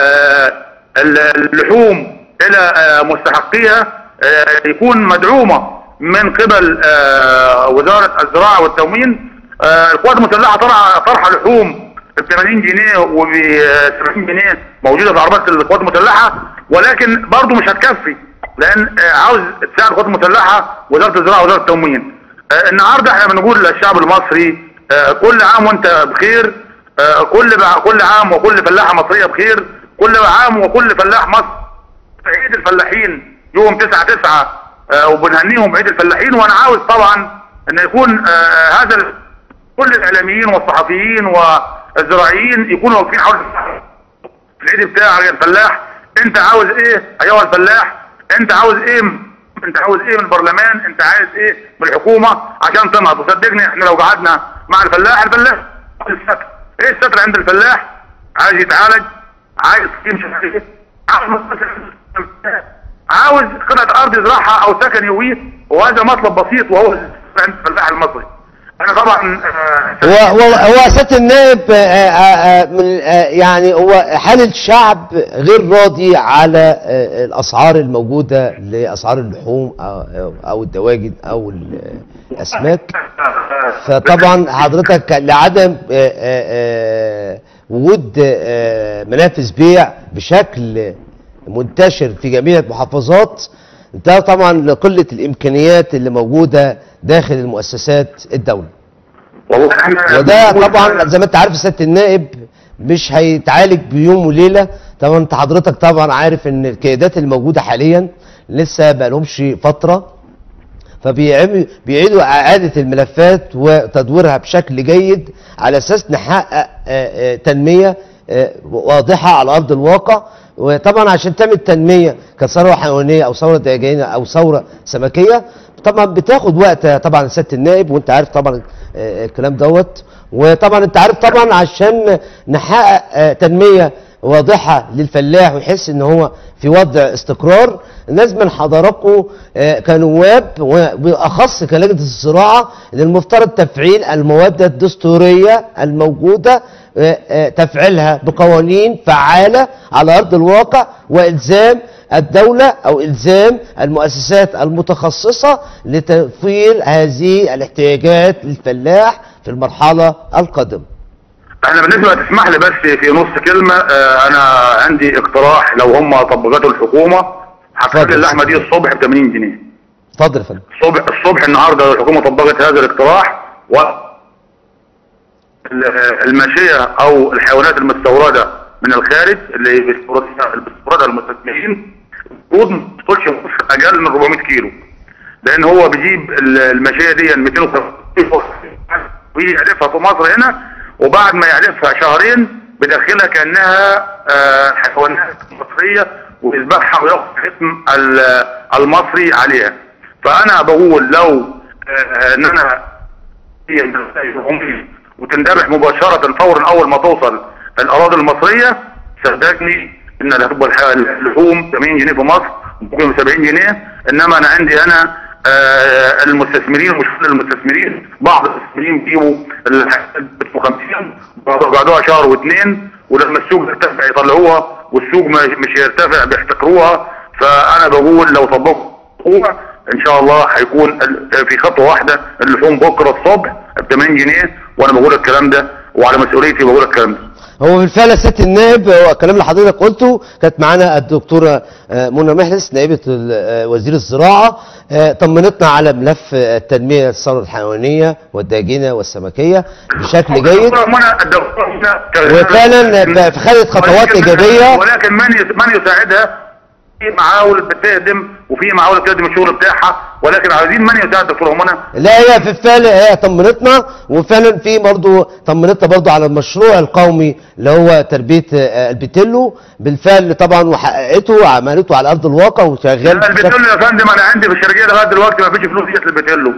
ال- اللحوم الى آه، مستحقيها آه، يكون مدعومه من قبل آه، وزاره الزراعه والتموين آه، القوات المسلحه طرح طرح لحوم ب 80 جنيه وب 70 جنيه موجوده في عربات القوات المسلحه ولكن برضه مش هتكفي لان آه، عاوز تساعد القوات المسلحه وزاره الزراعه ووزاره التموين آه، النهارده احنا بنقول للشعب المصري آه، كل عام وانت بخير آه، كل بع- كل عام وكل فلاحه مصريه بخير كل عام وكل فلاح مصر في عيد الفلاحين يوم 9 9 آه، وبنهنيهم بعيد الفلاحين وانا عاوز طبعا ان يكون آه، هذا ال- كل الاعلاميين والصحفيين الزراعيين يكونوا واقفين حول في العيد بتاع الفلاح انت عاوز ايه ايها الفلاح انت عاوز ايه انت عاوز ايه من البرلمان انت عايز ايه من الحكومه عشان تنهض وصدقني احنا لو قعدنا مع الفلاح الفلاح عاوز الستر ايه الستر عند الفلاح عايز يتعالج عايز يمشي في ايه عاوز مستشفى. عاوز قطعه ارض يزرعها او سكن يويه وهذا مطلب بسيط وهو عند الفلاح المصري انا طبعا آه، هو هو هو سياده النائب آه، آه، آه، من آه، يعني هو حال الشعب غير راضي على آه، الاسعار الموجوده لاسعار اللحوم او أو الدواجن او ال- الاسماك فطبعا حضرتك لعدم آه، آه، آه، وجود آه، منافذ بيع بشكل منتشر في جميع المحافظات ده طبعا لقله الامكانيات اللي موجوده داخل المؤسسات الدوله والله احنا وده بنقول- طبعا زي ما انت عارف سياده النائب مش هيتعالج بيوم وليله طبعا انت حضرتك طبعا عارف ان القيادات الموجوده حاليا لسه بقى لهمش فتره فبيعملوا بيعيدوا اعاده الملفات وتدويرها بشكل جيد على اساس نحقق آه، آه، تنميه آه، واضحه على ارض الواقع وطبعا عشان تعمل تنميه كثروه حيوانيه او ثوره دجاجيه او ثوره سمكيه طبعا بتاخد وقت طبعا سياده النائب وانت عارف طبعا آه، الكلام دوت وطبعا انت عارف طبعا عشان نحقق آه، تنميه واضحه للفلاح ويحس ان هو في وضع استقرار لازم حضراتكم آه، كنواب وبالاخص كلجنه الزراعه ان المفترض تفعيل المواد الدستوريه الموجوده آه، آه، تفعيلها بقوانين فعاله على ارض الواقع والزام الدوله او الزام المؤسسات المتخصصه لتوفير هذه الاحتياجات للفلاح في المرحله القادمه. احنا بالنسبه تسمح لي بس في نص كلمه اه انا عندي اقتراح لو هم طبقته الحكومه اتفضل. هتخلي اللحمه دي الصبح ب 80 جنيه اتفضل يا فندم. الصبح الصبح النهارده لو الحكومه طبقت هذا الاقتراح و ال- الماشيه او الحيوانات المستورده من الخارج اللي بيستوردها بيستوردها المستثمرين المفروض ما تدخلش مصر اقل من 400 كيلو لان هو بيجيب ال- الماشيه دي 250 ويجي يعرفها في مصر هنا وبعد ما يعرفها شهرين بيدخلها كانها آه، حيوانات مصريه ويذبحها وياخد اسم ال- المصري عليها فانا بقول لو آه، ان انا هي العمري وتندبح مباشرة فورا أول ما توصل الأراضي المصرية صدقني إن هتبقى الح- اللحوم 80 جنيه في مصر ممكن 70 جنيه إنما أنا عندي أنا آه المستثمرين مش كل المستثمرين بعض المستثمرين بيجيبوا الحاجات ب 50 وقعدوها شهر واثنين ولما السوق يرتفع يطلعوها والسوق ما- مش يرتفع بيحتكروها فأنا بقول لو طبقوا هو ان شاء الله هيكون ال- في خطوه واحده اللحوم بكره الصبح ب 80 جنيه وانا بقول الكلام ده وعلى مسؤوليتي بقول الكلام ده هو بالفعل يا سياده النائب هو الكلام اللي حضرتك قلته كانت معانا الدكتوره آه، منى محرز نائبه ال- آه، وزير الزراعه آه، طمنتنا على ملف آه، التنميه الثروه الحيوانيه والداجنه والسمكيه بشكل جيد الدكتورة منى الدكتورة منى وفعلا ب- خدت خطوات ولكن- ايجابيه ولكن من يس- من يساعدها في معاول بتقدم وفي معاول بتقدم الشغل بتاعها ولكن عايزين من يساعد الدكتوره منى لا هي في الفعل هي طمنتنا وفعلا في برضه طمنتنا برضه على المشروع القومي اللي هو تربيه آه، البيتيلو بالفعل طبعا وحققته وعملته على ارض الواقع وشغال لا البتلو يا فندم انا عندي في الشركه لغايه دلوقتي ما فيش فلوس جت للبتلو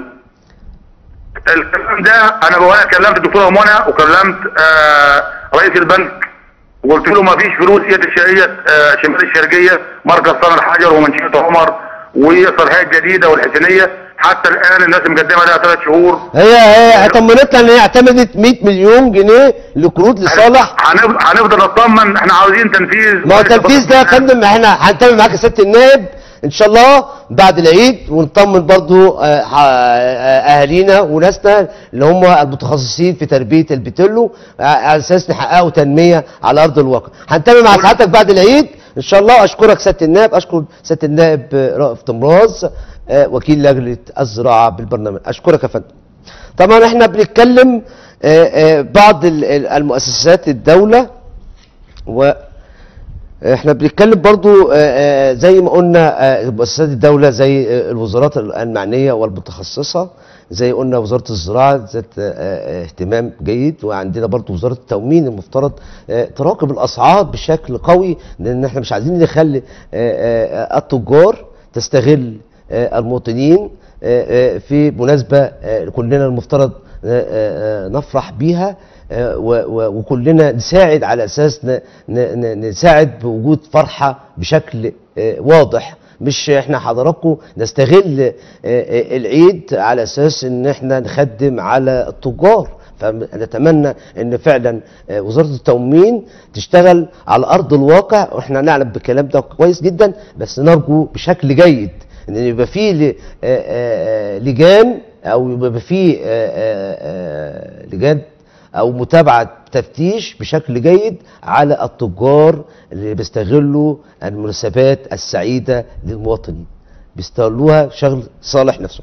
الكلام ده انا بقول كلمت الدكتوره منى وكلمت آه رئيس البنك وقلت له ما فيش فلوس هي الشرقيه آه شمال الشرقيه مركز صنع الحجر ومنشيه عمر وصلاحيه الجديده والحسينيه حتى الان الناس مقدمه لها ثلاث شهور هي هي طمنتنا ان هي اعتمدت 100 مليون جنيه لقروض لصالح هنفضل هنفضل نطمن احنا عاوزين تنفيذ ما هو التنفيذ ده يا فندم احنا هنتابع معاك يا سياده النائب ان شاء الله بعد العيد ونطمن برضو آه، ح- آه، اهالينا وناسنا اللي هم المتخصصين في تربيه البتلو آه، على اساس نحققوا تنميه على ارض الواقع هنتابع مع سعادتك بعد العيد ان شاء الله اشكرك سياده النائب اشكر سياده النائب آه، رائف تمراز آه، وكيل لجنه الزراعه بالبرنامج اشكرك يا فندم طبعا احنا بنتكلم آه، آه، بعض ال- ال- المؤسسات الدوله و احنا بنتكلم برضو آه، آه، زي ما قلنا آه، مؤسسات الدولة زي آه، الوزارات المعنية والمتخصصة زي قلنا وزارة الزراعة ذات آه، آه، اهتمام جيد وعندنا برضو وزارة التومين المفترض آه، تراقب الأسعار بشكل قوي لأن احنا مش عايزين نخلي آه، آه، التجار تستغل آه، المواطنين آه، آه، في مناسبة آه، كلنا المفترض آه، آه، آه، نفرح بيها آه، و- و- وكلنا نساعد على اساس ن- ن- ن- نساعد بوجود فرحه بشكل آه، واضح مش احنا حضراتكم نستغل آه، آه، العيد على اساس ان احنا نخدم على التجار فنتمنى ان فعلا آه، وزاره التموين تشتغل على ارض الواقع واحنا نعلم بالكلام ده كويس جدا بس نرجو بشكل جيد ان يبقى فيه ل- آه، آه، آه، لجان او يبقى فيه آه، آه، آه، لجان او متابعه تفتيش بشكل جيد على التجار اللي بيستغلوا المناسبات السعيده للمواطنين بيستغلوها شغل صالح نفسهم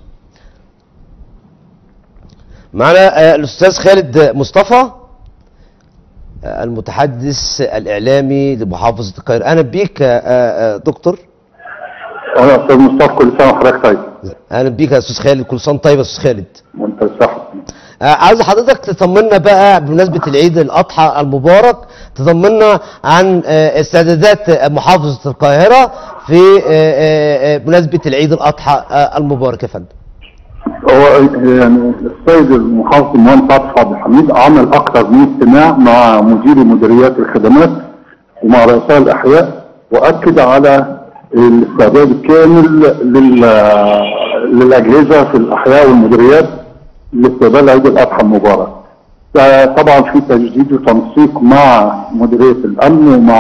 معنا آه، الاستاذ خالد مصطفى آه، المتحدث الاعلامي لمحافظه القاهره اهلا بيك آه، آه، دكتور انا استاذ مصطفى كل سنه وحضرتك طيب اهلا بيك يا استاذ خالد كل سنه طيب يا استاذ خالد وانت صح آه، عاوز حضرتك تطمنا بقى بمناسبة العيد الأضحى المبارك تطمنا عن آه، استعدادات محافظة القاهرة في آه، آه، آه، مناسبة العيد الأضحى آه، المبارك يا فندم هو يعني السيد المحافظ المهندس عاطف عبد الحميد عمل اكثر من اجتماع مع مديري مديريات الخدمات ومع رؤساء الاحياء واكد على الاستعداد الكامل لل للاجهزه في الاحياء والمديريات لاستقبال عيد الاضحى المبارك. ده طبعا في تجديد وتنسيق مع مديريه الامن ومع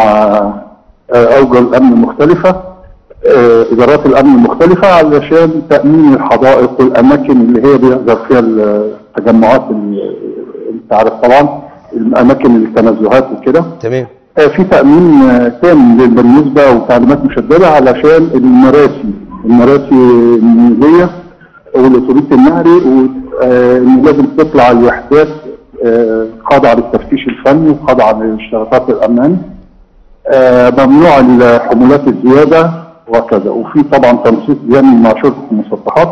آه، اوجه الامن المختلفه آه، ادارات الامن المختلفه علشان تامين الحدائق والاماكن اللي هي بيحضر فيها التجمعات ال- انت عارف طبعا الاماكن التنزهات وكده تمام آه، في تامين آه، تام بالنسبه وتعليمات مشدده علشان المراسي المراسي النيليه والاتوبيس النهري وان لازم تطلع الوحدات آه، خاضعه للتفتيش الفني وخاضعه لاشتراطات الامان آه، ممنوع الحمولات الزياده وكذا وفي طبعا تنسيق جامد مع شرطه المسطحات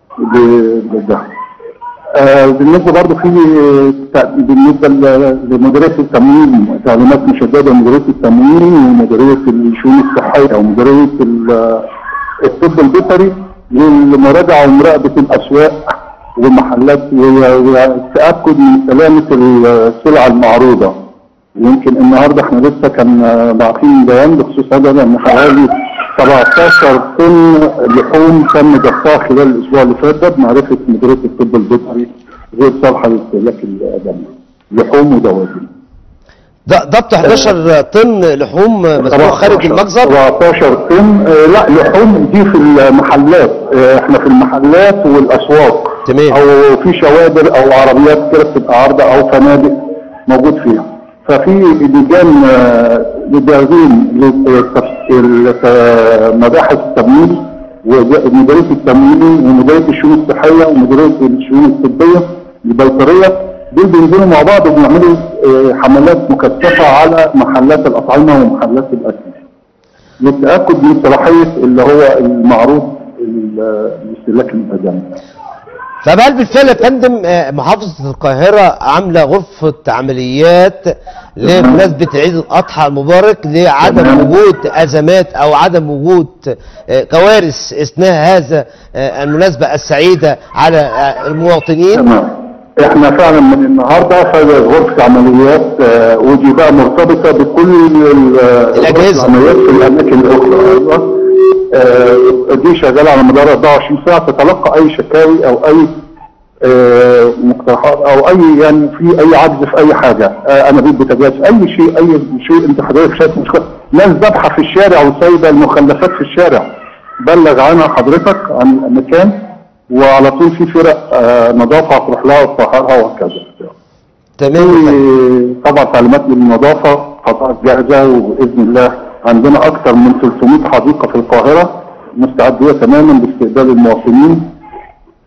ل- لده آه، بالنسبه برضه في ت- بالنسبه ل- لمديريه التموين تعليمات مشدده لمديريه التموين ومديريه الشؤون الصحيه ومديريه ال- الطب البيطري للمراجعه ومراقبه الاسواق والمحلات و- والتاكد من سلامه السلع المعروضه يمكن النهارده احنا لسه كان آه، باعتين بيان بخصوص هذا لان حوالي 17 طن لحوم تم ضبطها خلال الاسبوع اللي فات ده بمعرفه مديريه الطب البيطري غير صالحه لاستهلاك الادمي لحوم ودواجن ده ضبط 11 طن لحوم مسروق خارج 17 المخزن 17 طن آه، لا لحوم دي في المحلات آه، احنا في المحلات والاسواق تمام. او في شوادر او عربيات كده بتبقى عارضه او فنادق موجود فيها ففي لجان آه، لجانين لمباحث التمويل ومديريه التمويل ومديريه الشؤون الصحيه ومديريه الشؤون الطبيه البيطريه دول بينزلوا مع بعض وبيعملوا آه، حملات مكثفه على محلات الاطعمه ومحلات الاكل للتاكد من صلاحيه اللي هو المعروض ال- لاستهلاك الادمي. فهل بالفعل يا فندم آه، محافظة القاهرة عاملة غرفة عمليات لمناسبة عيد الأضحى المبارك لعدم تمام. وجود أزمات أو عدم وجود آه، كوارث أثناء هذا آه، المناسبة السعيدة على آه، المواطنين تمام احنا فعلا من النهارده في غرفه عمليات آه، ودي بقى مرتبطه بكل ال- الأجهزة. غرف العمليات في الاماكن الاخرى ايوه آه، دي شغاله على مدار 24 ساعه تتلقى اي شكاوي او اي آه، مقترحات او اي يعني في اي عجز في اي حاجه آه، انابيب بوتاجاز اي شيء اي شيء انت حضرتك شايف مشكله ناس ذابحه في الشارع وسايبه المخلفات في الشارع بلغ عنها حضرتك عن المكان وعلى طول في فرق آه، نظافه هتروح لها وتطهرها وهكذا تمام يا فندم. في طبعا تعليمات للنظافه حدائق جاهزه وباذن الله عندنا اكثر من 300 حديقه في القاهره مستعديه تماما لاستقبال المواطنين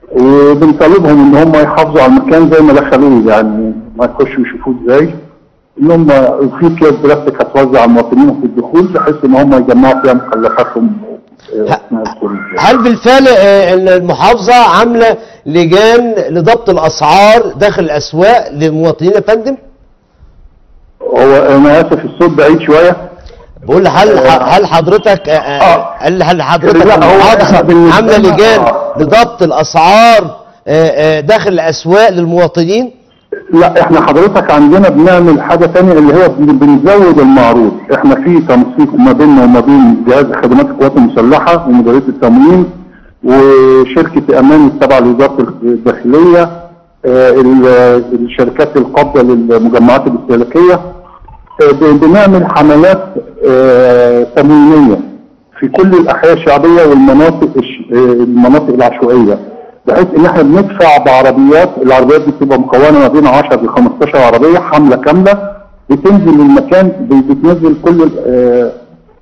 وبنطالبهم ان هم يحافظوا على المكان زي ما دخلوه يعني ما يخشوا يشوفوه ازاي انهم في اكياس بلاستيك هتوزع على المواطنين في الدخول بحيث ان هم يجمعوا فيها مخلفاتهم آه، ه- اثناء الخروج يعني. هل بالفعل آه، إن المحافظه عامله لجان لضبط الاسعار داخل الاسواق للمواطنين يا فندم؟ هو انا اسف الصوت بعيد شويه بقول هل هل حضرتك آه، آه، آه. هل هل حضرتك لا، هو المحافظه إحنا بالنسبة عامله لنا- لجان آه. لضبط الاسعار آه، آه، داخل الاسواق للمواطنين؟ لا احنا حضرتك عندنا بنعمل حاجه ثانيه اللي هي بن- بنزود المعروض احنا في تنسيق ما بيننا وما بين جهاز خدمات القوات المسلحه ومديريه التموين وشركه امان التابعه لوزاره الداخليه آه، ال- الشركات القابضه للمجمعات الاستهلاكيه آه، ب- بنعمل حملات آه، تموينيه في كل الاحياء الشعبيه والمناطق الش- آه، المناطق العشوائيه بحيث ان احنا بندفع بعربيات العربيات دي بتبقى مكونه ما بين 10 ل 15 عربيه حمله كامله بتنزل المكان ب- بتنزل كل آه،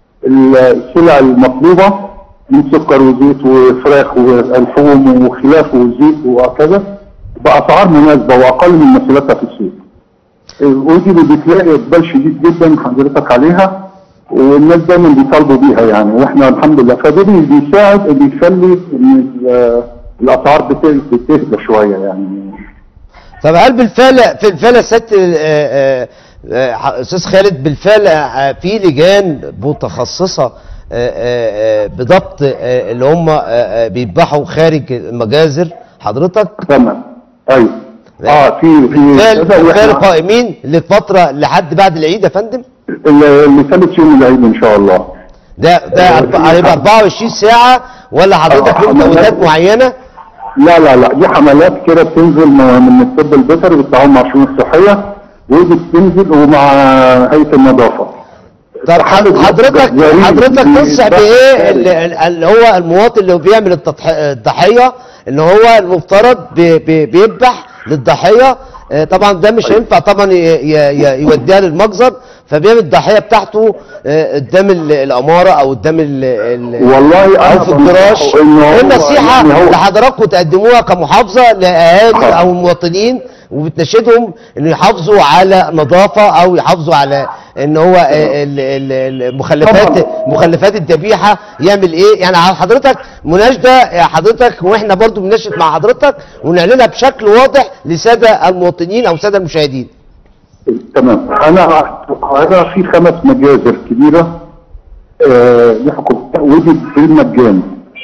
السلع المطلوبه من سكر وزيت وفراخ والحوم وخلافه وزيت وهكذا باسعار مناسبه واقل من مسؤوليتها في السوق. ودي اللي بتلاقي اقبال شديد جدا حضرتك عليها والناس دايما بيطالبوا بيها يعني واحنا الحمد لله فده بي- بيساعد بيخلي ان ال- الاسعار بت- بتهدى شويه يعني طب هل بالفعل في الفعل سياده آه، آه، آه، استاذ خالد بالفعل آه، في لجان متخصصه آه، آه، آه، بضبط آه، اللي هم آه، آه، بيذبحوا خارج المجازر حضرتك تمام ايوه اه في في بالفعل كذا بالفعل وإحنا- قائمين لفتره لحد بعد العيد يا فندم اللي اللي ثالث يوم العيد ان شاء الله ده ده أربع- هيبقى 24 ساعه ولا حضرتك آه، له توقيتات حملات. معينه لا لا لا دي حملات كده بتنزل م- من الطب البيطري بالتعاون مع الشؤون الصحيه ودي بتنزل ومع هيئه النظافه طب حالة حضرتك غريب حضرتك في تنصح بحث بايه خارج. اللي, اللي هو المواطن اللي بيعمل التضح- الضحيه ان هو المفترض بي- بي- بيذبح للضحيه آه، طبعا ده مش هينفع طبعا ي- ي- ي- يوديها للمجزر فبيعمل الضحيه بتاعته آه، قدام ال- الاماره او قدام ال- ال- والله أنا او في الجراج بنصحه إن هو- ايه النصيحه يعني هو- لحضراتكم تقدموها كمحافظه لاهالي آه. او المواطنين وبتناشدهم ان يحافظوا على نظافه او يحافظوا على ان هو آه، ال- ال- المخلفات طبعاً. مخلفات الذبيحه يعمل ايه يعني على حضرتك مناشده يا حضرتك واحنا برضو بنناشد مع حضرتك ونعلنها بشكل واضح لساده المواطنين او ساده المشاهدين تمام انا انا في خمس مجازر كبيره آه يحكم ودي بالمجان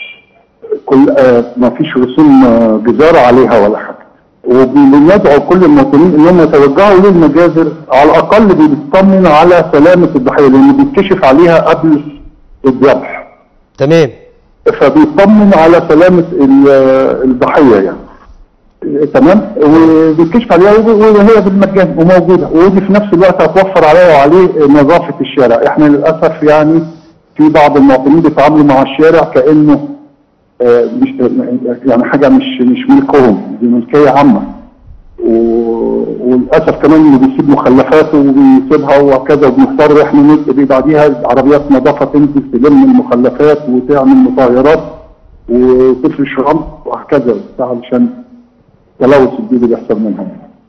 كل آه ما فيش رسوم آه جزاره عليها ولا حاجه وبندعو كل المواطنين انهم يتوجهوا للمجازر على الاقل بيطمن على سلامه الضحيه لان بيتكشف عليها قبل الذبح تمام فبيطمن على سلامه ال- الضحيه يعني تمام وبيتكشف عليها وب- وهي بالمجان وموجوده ودي في نفس الوقت هتوفر عليها وعليه نظافه الشارع احنا للاسف يعني في بعض المواطنين بيتعاملوا مع الشارع كانه آه، مش يعني حاجه مش مش ملكهم دي ملكيه عامه و- وللاسف كمان اللي بيسيب مخلفاته وبيسيبها وكذا وبنضطر احنا نبقى بعديها عربيات نظافه تنزل تلم المخلفات وتعمل مطهرات وتفرش رمل وهكذا وبتاع علشان تلوث الجديد اللي بيحصل منها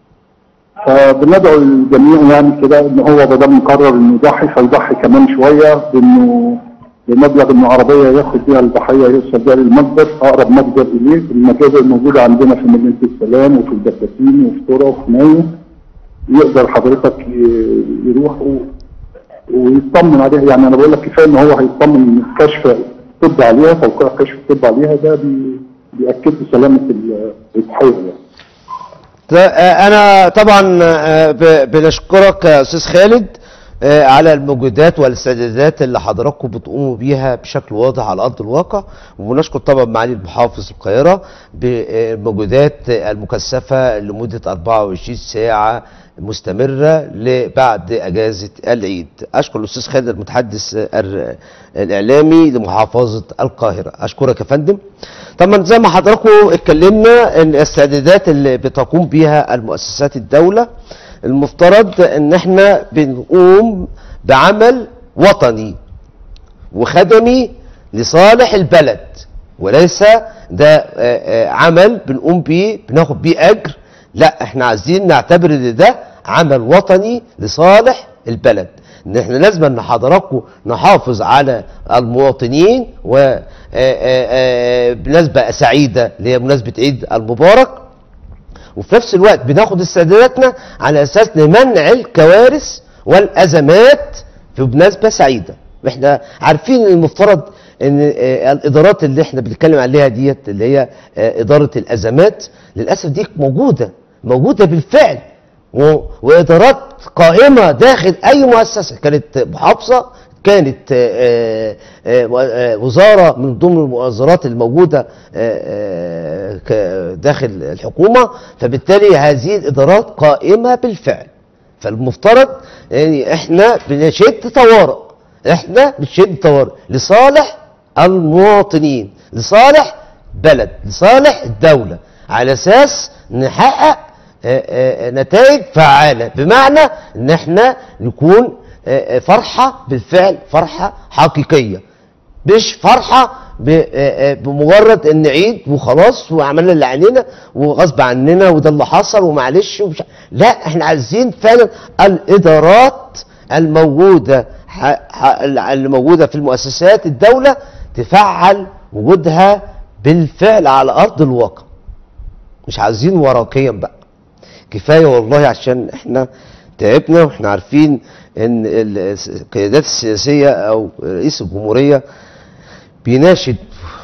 فبندعو الجميع يعني كده ان هو بدل مقرر انه يضحي فيضحي كمان شويه بانه بمبلغ انه عربيه ياخد بيها الضحيه يوصل بيها للمتجر اقرب متجر اليه المتاجر الموجوده عندنا في مدينه السلام وفي الدكاكين وفي طرة وفي حمايه يقدر حضرتك ي- يروح و- ويطمن عليها يعني انا بقول لك كفايه ان هو هيطمن ان الكشف الطب عليها توقيع كشف الطب عليها ده بي- بيأكد له سلامه ال- الضحيه يعني. ت- آه، انا طبعا آه، ب- بنشكرك يا استاذ خالد آه، على المجهودات والاستعدادات اللي حضراتكم بتقوموا بيها بشكل واضح على ارض الواقع وبنشكر طبعا معالي المحافظ القاهره بالمجهودات المكثفه لمده 24 ساعه مستمره لبعد اجازه العيد اشكر الاستاذ خالد المتحدث الر- الاعلامي لمحافظه القاهره اشكرك يا فندم طبعا زي ما حضراتكم اتكلمنا ان الاستعدادات اللي بتقوم بيها المؤسسات الدوله المفترض ان احنا بنقوم بعمل وطني وخدمي لصالح البلد وليس ده آه، آه، عمل بنقوم بيه بناخد بيه اجر لا احنا عايزين نعتبر ان ده عمل وطني لصالح البلد ان احنا لازم ان حضراتكم نحافظ على المواطنين و آه، آه، آه، بمناسبه سعيده اللي هي مناسبه عيد المبارك وفي نفس الوقت بناخد استعداداتنا على اساس لمنع الكوارث والازمات في مناسبه سعيده واحنا عارفين ان المفترض ان آه، الادارات اللي احنا بنتكلم عليها ديت اللي هي آه، اداره الازمات للاسف دي موجوده موجوده بالفعل و- وادارات قائمه داخل اي مؤسسه كانت محافظه كانت آه، آه، آه، وزاره من ضمن الوزارات الموجوده آه، آه، ك- داخل الحكومه فبالتالي هذه الادارات قائمه بالفعل فالمفترض يعني احنا بنشد طوارئ احنا بنشد طوارئ لصالح المواطنين لصالح بلد لصالح الدولة على اساس نحقق آه، آه، نتائج فعالة بمعنى ان احنا نكون آه، آه، فرحة بالفعل فرحة حقيقية مش فرحة ب- آه، آه، بمجرد ان عيد وخلاص وعملنا اللي علينا وغصب عننا وده اللي حصل ومعلش ومش لا احنا عايزين فعلا الادارات الموجودة ح- ح- اللي موجودة في المؤسسات الدولة تفعل وجودها بالفعل على ارض الواقع مش عايزين ورقيا بقى كفايه والله عشان احنا تعبنا واحنا عارفين ان ال- القيادات السياسيه او رئيس الجمهوريه بيناشد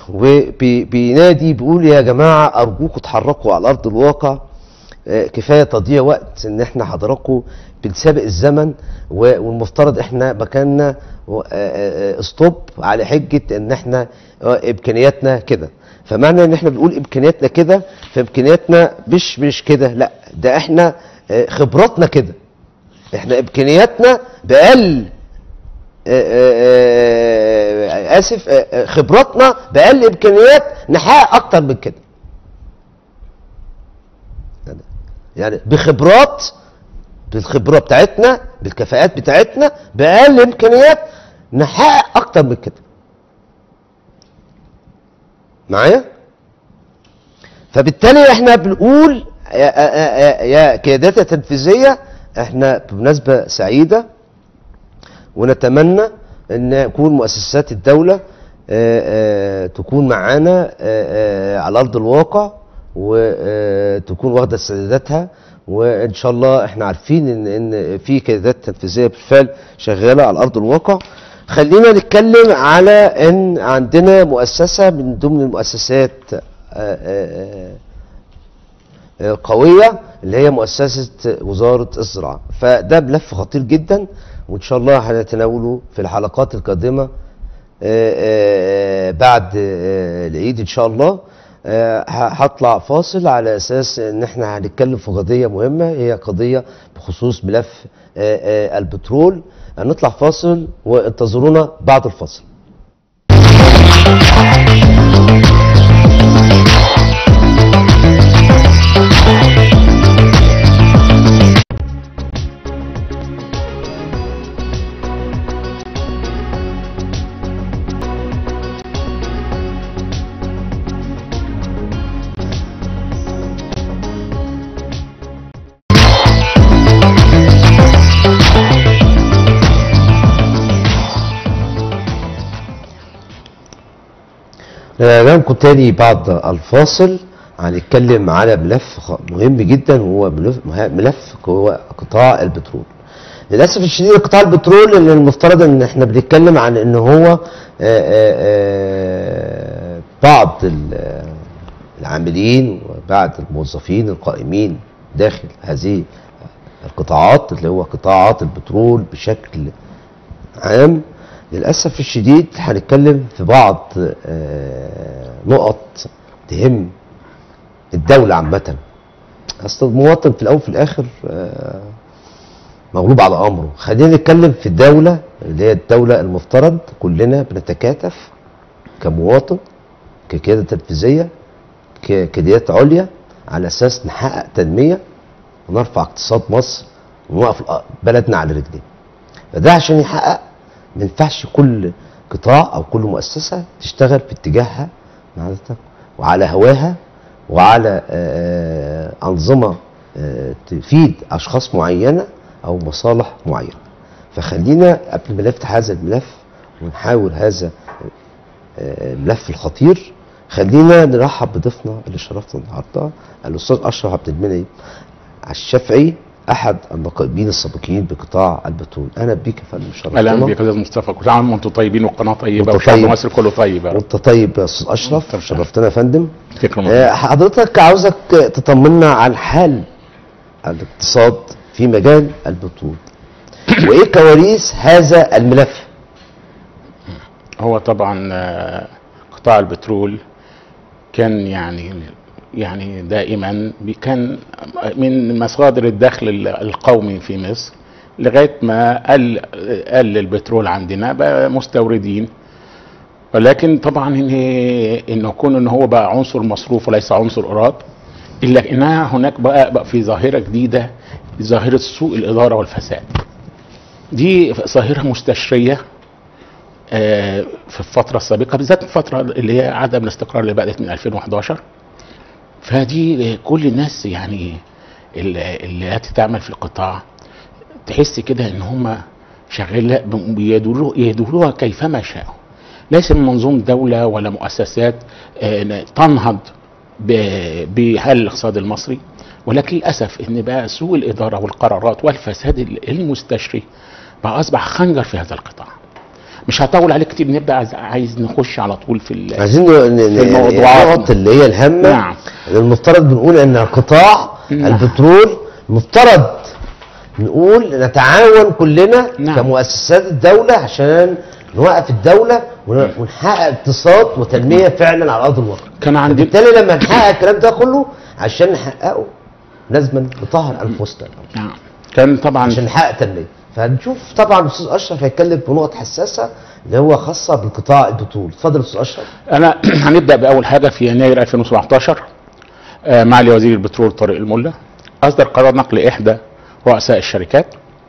وبينادي بيقول يا جماعه ارجوكم اتحركوا على ارض الواقع آه، كفايه تضييع وقت ان احنا حضراتكم بنسابق الزمن و- والمفترض احنا مكاننا و- آه، آه، آه، ستوب على حجه ان احنا آه، امكانياتنا كده فمعنى ان احنا بنقول امكانياتنا كده فامكانياتنا مش مش كده لا ده احنا آه، خبراتنا كده احنا امكانياتنا باقل آه، آه، آه، اسف آه، آه، خبراتنا باقل امكانيات نحقق اكتر من كده يعني بخبرات بالخبره بتاعتنا بالكفاءات بتاعتنا باقل امكانيات نحقق اكتر من كده معايا فبالتالي احنا بنقول يا, يا, يا, يا قيادات التنفيذيه احنا بمناسبه سعيده ونتمنى ان يكون مؤسسات الدوله آه، آه، تكون معانا آه، آه، على ارض الواقع وتكون واخده استعداداتها وان شاء الله احنا عارفين ان ان في قيادات تنفيذيه بالفعل شغاله على ارض الواقع خلينا نتكلم على ان عندنا مؤسسه من ضمن المؤسسات آه، آه، آه، قوية اللي هي مؤسسة وزارة الزراعة فده ملف خطير جدا وإن شاء الله هنتناوله في الحلقات القادمة آه، آه، بعد آه، العيد إن شاء الله آه، ه- هطلع فاصل على أساس إن إحنا هنتكلم في قضية مهمة هي قضية بخصوص ملف آه، آه، البترول هنطلع فاصل وانتظرونا بعد الفاصل نعمكم تاني بعد الفاصل هنتكلم على ملف خ- مهم جدا وهو ملف, مه- ملف هو قطاع البترول للاسف الشديد قطاع البترول اللي المفترض ان احنا بنتكلم عن ان هو آه، آه، آه، بعض ال- العاملين وبعض الموظفين القائمين داخل هذه القطاعات اللي هو قطاعات البترول بشكل عام للأسف الشديد هنتكلم في بعض آه، نقط تهم الدولة عامة أصل المواطن في الأول وفي الآخر آه، مغلوب على أمره خلينا نتكلم في الدولة اللي هي الدولة المفترض كلنا بنتكاتف كمواطن كقيادة تنفيذية كقيادات عليا على أساس نحقق تنمية ونرفع اقتصاد مصر ونوقف بلدنا على رجليه فده عشان يحقق ما ينفعش كل قطاع او كل مؤسسه تشتغل في اتجاهها معناتها وعلى هواها وعلى آه، انظمه آه، تفيد اشخاص معينه او مصالح معينه فخلينا قبل ما نفتح هذا الملف ونحاول هذا آه، الملف الخطير خلينا نرحب بضيفنا اللي شرفنا النهارده الاستاذ اشرف عبد المنعم الشافعي احد النقيبين السابقين بقطاع البترول اهلا بيك يا فندم شرفتنا اهلا بك يا استاذ مصطفى كل عام وانتم طيبين والقناه طيبه وأنت وشعب طيب. مصر كله طيب يا رب وانت طيب يا استاذ اشرف طب شرفتنا يا فندم تكرم آه، حضرتك عاوزك تطمنا عن حال الاقتصاد في مجال البترول وايه كواليس هذا الملف هو طبعا آه، قطاع البترول كان يعني يعني دائما بي- كان من مصادر الدخل ال- القومي في مصر لغايه ما قل قل البترول عندنا بقى مستوردين ولكن طبعا ان انه يكون ان هو بقى عنصر مصروف وليس عنصر ايراد الا انها هناك بقى, بقى في ظاهره جديده ظاهره سوء الاداره والفساد دي ظاهره مستشريه آه، في الفترة السابقة بالذات الفترة اللي هي عدم الاستقرار اللي بدأت من 2011 فدي كل الناس يعني اللي اللي تعمل في القطاع تحس كده ان هم شغال بيدوروا يدوروها كيفما شاءوا ليس من منظومة دولة ولا مؤسسات آه، تنهض ب- بحال الاقتصاد المصري ولكن للاسف ان بقى سوء الاداره والقرارات والفساد المستشري بقى اصبح خنجر في هذا القطاع مش هطول عليك كتير نبدا عايز- عايز نخش على طول في ال- عايزين ن- ن- في الموضوعات. النقط اللي هي الهامه نعم. المفترض بنقول ان قطاع نعم. البترول مفترض نقول نتعاون كلنا نعم. كمؤسسات الدوله عشان نوقف الدوله ون- ونحقق اقتصاد وتنميه فعلا على ارض الواقع كان عندي بالتالي لما نحقق الكلام ده كله عشان نحققه لازم نطهر انفسنا نعم كان طبعا عشان نحقق تنميه فهنشوف طبعا الاستاذ اشرف هيتكلم بنقط حساسه اللي هو خاصه بالقطاع البترول اتفضل يا استاذ اشرف انا هنبدا باول حاجه في يناير 2017 آه، معالي وزير البترول طارق الملا اصدر قرار نقل احدى رؤساء الشركات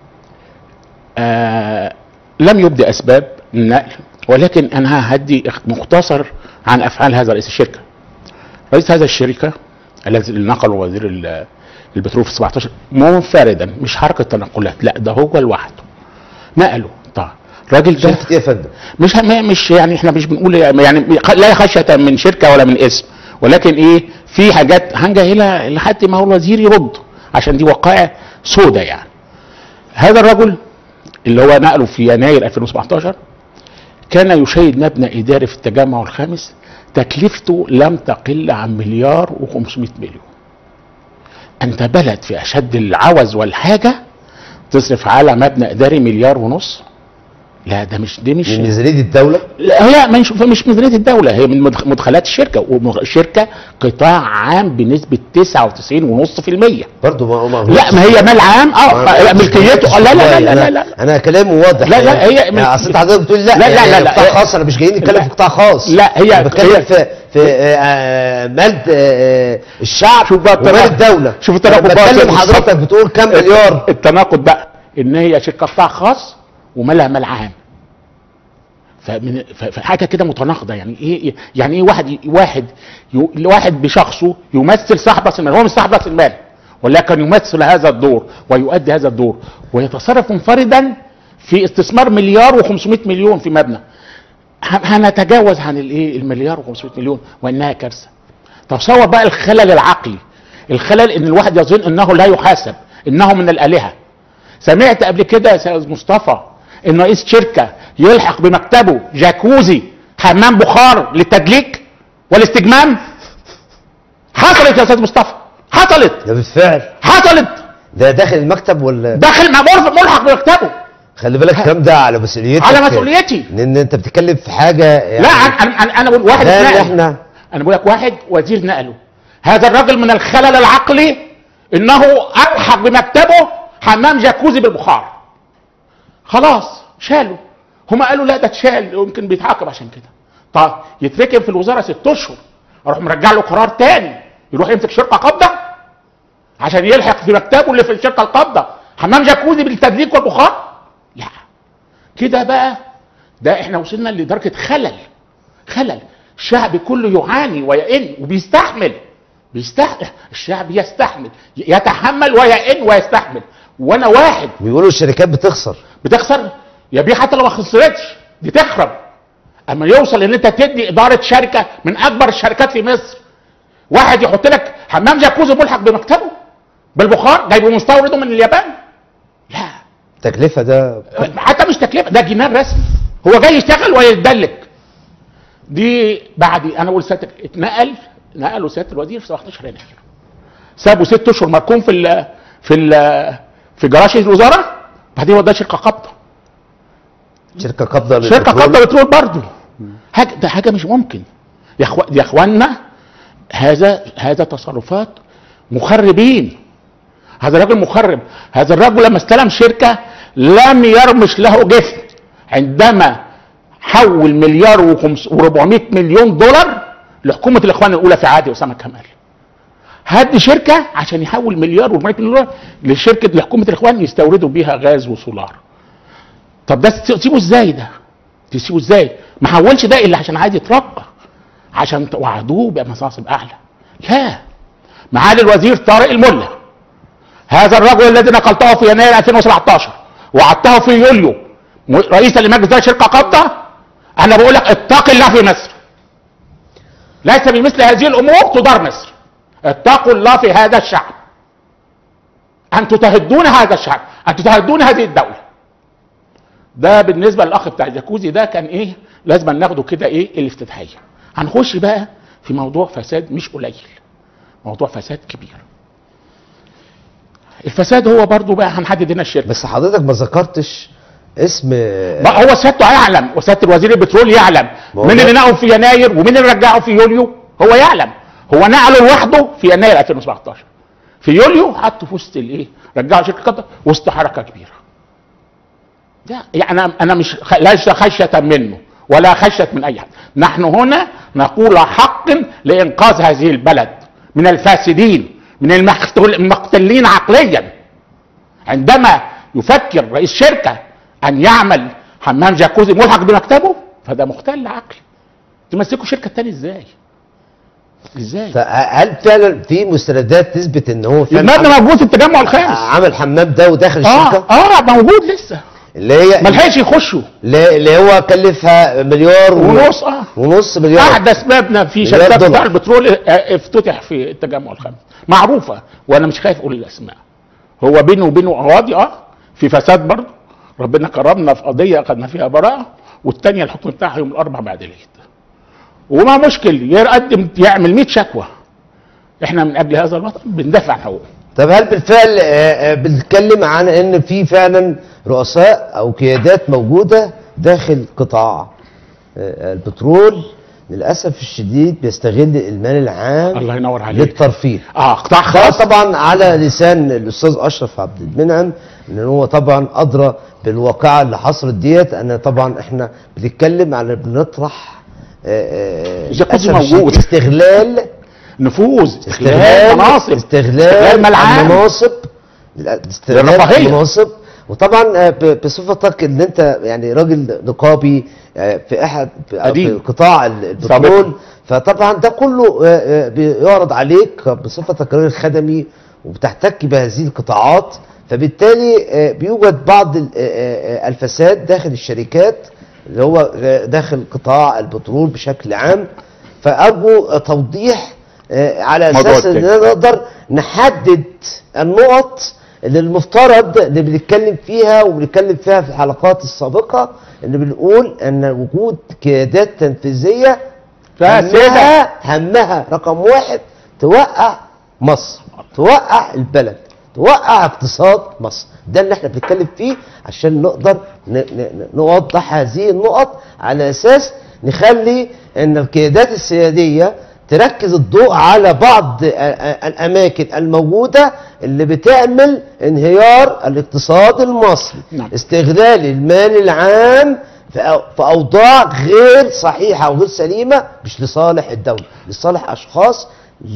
آه، لم يبدي اسباب النقل ولكن انا هدي اخ- مختصر عن افعال هذا رئيس الشركه رئيس هذا الشركه الذي نقله وزير ال- البترول في 17 منفردا مش حركه تنقلات لا ده هو لوحده نقله طيب الراجل ده شركه ايه يا فندم؟ مش هم- مش يعني احنا مش بنقول يعني لا خشيه من شركه ولا من اسم ولكن ايه في حاجات هنجهلها لحد ما هو الوزير يرد عشان دي وقائع سودة يعني هذا الرجل اللي هو نقله في يناير 2017 كان يشيد مبنى اداري في التجمع الخامس تكلفته لم تقل عن مليار و500 مليون انت بلد في اشد العوز والحاجه تصرف على مبنى اداري مليار ونص لا ده مش دي مش من ميزانيه الدوله لا هي مش مش ميزانيه الدوله هي من مدخ- مدخلات الشركه والشركه قطاع عام بنسبه 99.5% برضه ما ما لا ما هي مال عام اه لا، ملكيته آه، لا لا لا لا لا, لا. انا كلامي واضح لا، لا، هي من- يعني اصل انت حضرتك بتقول لا لا، لا، يعني لا، لا. قطاع خاص انا مش جايين نتكلم لا. في قطاع خاص لا، هي- أنا بتكلم هي- في في آه، مال آه، الشعب شوف بقى ومال التناقض. الدوله شوف التناقض أنا بقى يا بتكلم أستاذ حضرتك مصطفى. بتقول كام مليار التناقض بقى ان هي شركه قطاع خاص ومالها مال عام فمن ف- فحاجه كده متناقضه يعني ايه يعني ايه واحد واحد يو- واحد بشخصه يمثل صاحب راس المال هو مش صاحب راس المال ولكن يمثل هذا الدور ويؤدي هذا الدور ويتصرف منفردا في استثمار مليار و500 مليون في مبنى ه- هنتجاوز عن الايه المليار و500 مليون وانها كارثه تصور بقى الخلل العقلي الخلل ان الواحد يظن انه لا يحاسب انه من الالهه سمعت قبل كده يا استاذ مصطفى ان رئيس شركه يلحق بمكتبه جاكوزي حمام بخار للتدليك والاستجمام حصلت يا استاذ مصطفى حصلت ده بالفعل حصلت ده داخل المكتب ولا داخل مع مرفق ملحق بمكتبه خلي بالك الكلام ده على مسؤوليتك على مسؤوليتي لان انت بتتكلم في حاجه يعني لا انا انا انا بقول واحد لا اتنقل. احنا انا بقول لك واحد وزير نقله هذا الرجل من الخلل العقلي انه الحق بمكتبه حمام جاكوزي بالبخار خلاص شالوا هما قالوا لا ده اتشال يمكن بيتعاقب عشان كده طب يتركب في الوزاره ست اشهر اروح مرجع له قرار تاني يروح يمسك شركه قابضه عشان يلحق في مكتبه اللي في الشركه القابضه حمام جاكوزي بالتدليك والبخار لا كده بقى ده احنا وصلنا لدرجه خلل خلل الشعب كله يعاني ويئن وبيستحمل بيستحمل الشعب يستحمل يتحمل ويئن ويستحمل وانا واحد بيقولوا الشركات بتخسر بتخسر يا بيه حتى لو ما خسرتش دي تخرب اما يوصل ان انت تدي اداره شركه من اكبر الشركات في مصر واحد يحط لك حمام جاكوزي ملحق بمكتبه بالبخار جايبه مستورده من اليابان لا التكلفه ده حتى مش تكلفه ده جنان رسمي هو جاي يشتغل ويتدلك دي بعد انا بقول سيادتك اتنقل نقلوا سياده الوزير في 17 يناير سابوا ست اشهر مركون في ال في ال في جراج الوزاره بعدين وداه شركه قابضه شركه قابضه شركه للبترول. قابضه بترول برضه حاجه ده حاجه مش ممكن يا اخوان يا اخواننا هذا هذا تصرفات مخربين هذا الراجل مخرب هذا الرجل لما استلم شركه لم يرمش له جسم عندما حول مليار و400 مليون دولار لحكومه الاخوان الاولى في عهد اسامه كمال هدي شركه عشان يحول مليار و400 مليون دولار لشركه لحكومه الاخوان يستوردوا بيها غاز وسولار طب ده تسيبه ازاي ده تسيبه ازاي ما حولش ده الا عشان عايز يترقى عشان وعدوه بمناصب اعلى لا معالي الوزير طارق الملا هذا الرجل الذي نقلته في يناير 2017 وعدته في يوليو م- رئيسا لمجلس اداره شركه قابضه انا بقول لك اتق الله في مصر ليس بمثل هذه الامور تدار مصر اتقوا الله في هذا الشعب انتم تهدون هذا الشعب انتم تهدون هذه الدوله ده بالنسبه للاخ بتاع الجاكوزي ده كان ايه لازم ناخده كده ايه الافتتاحيه هنخش بقى في موضوع فساد مش قليل موضوع فساد كبير الفساد هو برضو بقى هنحدد هنا الشركه بس حضرتك ما ذكرتش اسم بقى هو سيادته يعلم وسياده الوزير البترول يعلم ما هو مين ده- اللي نقله في يناير ومين اللي رجعه في يوليو هو يعلم هو نقله لوحده في يناير 2017 في يوليو حطه في وسط الايه رجعه شركه قطر وسط حركه كبيره ده يعني انا انا مش خ- ليس خشيه منه ولا خشيه من اي حد نحن هنا نقول حق لانقاذ هذه البلد من الفاسدين من المقتل- المقتلين عقليا عندما يفكر رئيس شركه ان يعمل حمام جاكوزي ملحق بمكتبه فده مختل عقلي تمسكوا شركه تاني ازاي ازاي فهل فعلا في مستندات تثبت ان هو فعلا المبنى عمل- موجود في التجمع الخامس عمل حمام ده وداخل اه الشركه اه موجود لسه اللي هي ما لحقش يخشوا اللي اللي هو كلفها مليار و- ونص اه ونص مليار احدث مبنى في مليار شركات دولار. بتاع البترول اه، افتتح في التجمع الخامس معروفه وانا مش خايف اقول الاسماء هو بينه وبينه قواضي اه في فساد برضه ربنا كرمنا في قضيه اخذنا فيها براءه والثانيه الحكم بتاعها يوم الاربعاء بعد العيد وما مشكل يقدم يعمل 100 شكوى احنا من اجل هذا الوطن بندافع عن حقوقه طب هل بالفعل آه، آه، بنتكلم عن ان في فعلا رؤساء او قيادات موجوده داخل قطاع آه، البترول للاسف الشديد بيستغل المال العام الله ينور عليك للترفيه اه قطاع ده خاص طبعا على لسان الاستاذ اشرف عبد المنعم ان هو طبعا ادرى بالواقعه اللي حصلت ديت ان طبعا احنا بنتكلم على بنطرح آه، آه، جاكوزي للأسف الشديد موجود. استغلال نفوذ استغلال استغلال مناصب استغلال ملعام المناصب استغلال للرفاهية. المناصب وطبعا آه، ب- بصفتك ان انت يعني راجل نقابي آه، في احد في قديم. في قطاع ال- البترول سابقا. فطبعا ده كله آه، آه، بيعرض عليك بصفتك راجل خدمي وبتحتك بهذه القطاعات فبالتالي آه، بيوجد بعض ال- آه، آه، الفساد داخل الشركات اللي هو آه، داخل قطاع البترول بشكل عام فارجو توضيح آه، على موضوع اساس ان التاني. نقدر نحدد النقط اللي المفترض اللي بنتكلم فيها وبنتكلم فيها في الحلقات السابقه اللي بنقول ان وجود قيادات تنفيذيه فاسدة. همها همها رقم واحد توقع مصر توقع البلد توقع اقتصاد مصر ده اللي احنا بنتكلم فيه عشان نقدر ن- ن- نوضح هذه النقط على اساس نخلي ان القيادات السياديه تركز الضوء على بعض ا- ا- الاماكن الموجوده اللي بتعمل انهيار الاقتصاد المصري نعم. استغلال المال العام في أو- في اوضاع غير صحيحه وغير سليمه مش لصالح الدوله لصالح اشخاص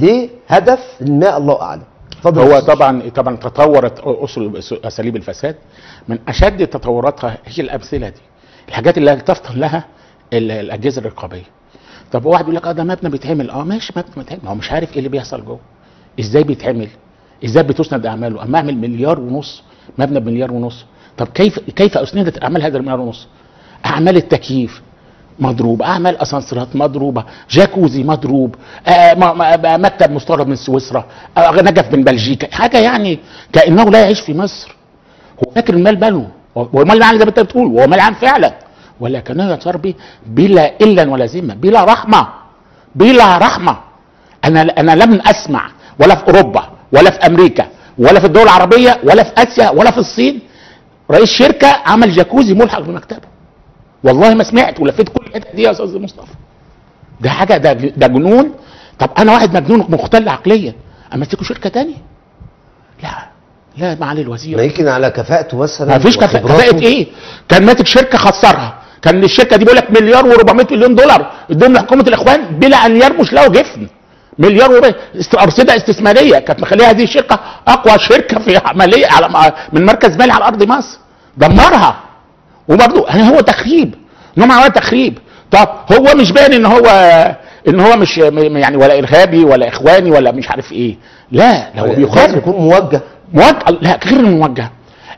لهدف ما الله اعلم اتفضل هو يا أستاذ. طبعا طبعا تطورت أسل اساليب الفساد من اشد تطوراتها هي الامثله دي الحاجات اللي تفطن لها ال- الاجهزه الرقابيه طب واحد يقول لك اه ده مبنى بيتعمل اه ماشي مبنى بيتعمل هو مش عارف ايه اللي بيحصل جوه ازاي بيتعمل ازاي بتسند اعماله اما اعمل مليار ونص مبنى بمليار ونص طب كيف كيف اسندت اعمال هذا المليار ونص اعمال التكييف مضروب اعمال اسانسيرات مضروبه جاكوزي مضروب آه م- م- مكتب مستورد من سويسرا آه نجف من بلجيكا حاجه يعني كانه لا يعيش في مصر هو فاكر المال ماله هو المال عام زي ما انت بتقول وهو مال عام فعلا ولكنه يتصرف به بلا الا ولا ذمه بلا رحمه بلا رحمه انا انا لم اسمع ولا في اوروبا ولا في امريكا ولا في الدول العربيه ولا في اسيا ولا في الصين رئيس شركه عمل جاكوزي ملحق بمكتبه والله ما سمعت ولفيت كل الحتت دي يا استاذ مصطفى ده حاجه ده ده جنون طب انا واحد مجنون مختل عقليا امسكه شركه تانية لا لا معالي الوزير ما يمكن على كفاءته مثلا ما فيش كفاءة وخبراته. كفاءة ايه؟ كان ماسك شركة خسرها كان الشركة دي بيقول لك مليار و400 مليون دولار ادوهم لحكومة الاخوان بلا ان يرمش له جفن مليار وربع است- ارصده استثماريه كانت مخليها هذه الشركه اقوى شركه في عمليه على من مركز مالي على ارض مصر دمرها وبرضه يعني هو تخريب انهم عملوا تخريب طب هو مش باين ان هو ان هو مش م- يعني ولا ارهابي ولا اخواني ولا مش عارف ايه لا ده هو لازم بيخرب يكون موجه موجه لا غير الموجه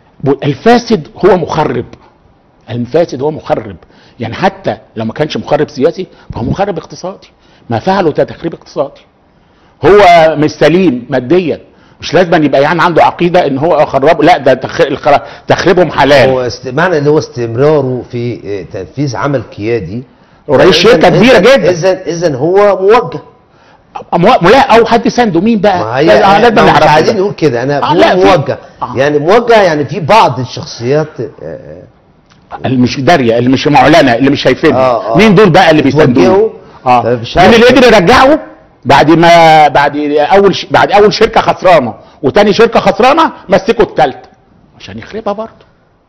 الفاسد هو مخرب الفاسد هو مخرب يعني حتى لو ما كانش مخرب سياسي فهو مخرب اقتصادي ما فعله ده تخريب اقتصادي هو مش سليم ماديا مش لازم أن يبقى يعني عنده عقيده ان هو خرب لا ده تخ- الخر- تخريبهم حلال هو است... معنى اللي هو استمراره في آه، تنفيذ عمل قيادي ورئيس شركه كبيره جدا اذا اذا هو موجه أمو- لا او حد سانده مين بقى؟ ما هي لازم- ما لازم مش نعرفه عايزين ده. نقول كده انا آه، بقول لا، في- موجه آه. يعني موجه يعني في بعض الشخصيات آه، اللي مش داريه اللي مش معلنه اللي مش شايفينها آه، آه. مين دول بقى اللي بتوجهوا؟ بيساندوه اه طيب مش مين عارف. اللي قدر يرجعه بعد ما بعد اول ش... بعد اول شركه خسرانه وتاني شركه خسرانه مسكوا الثالثه عشان يخربها برضه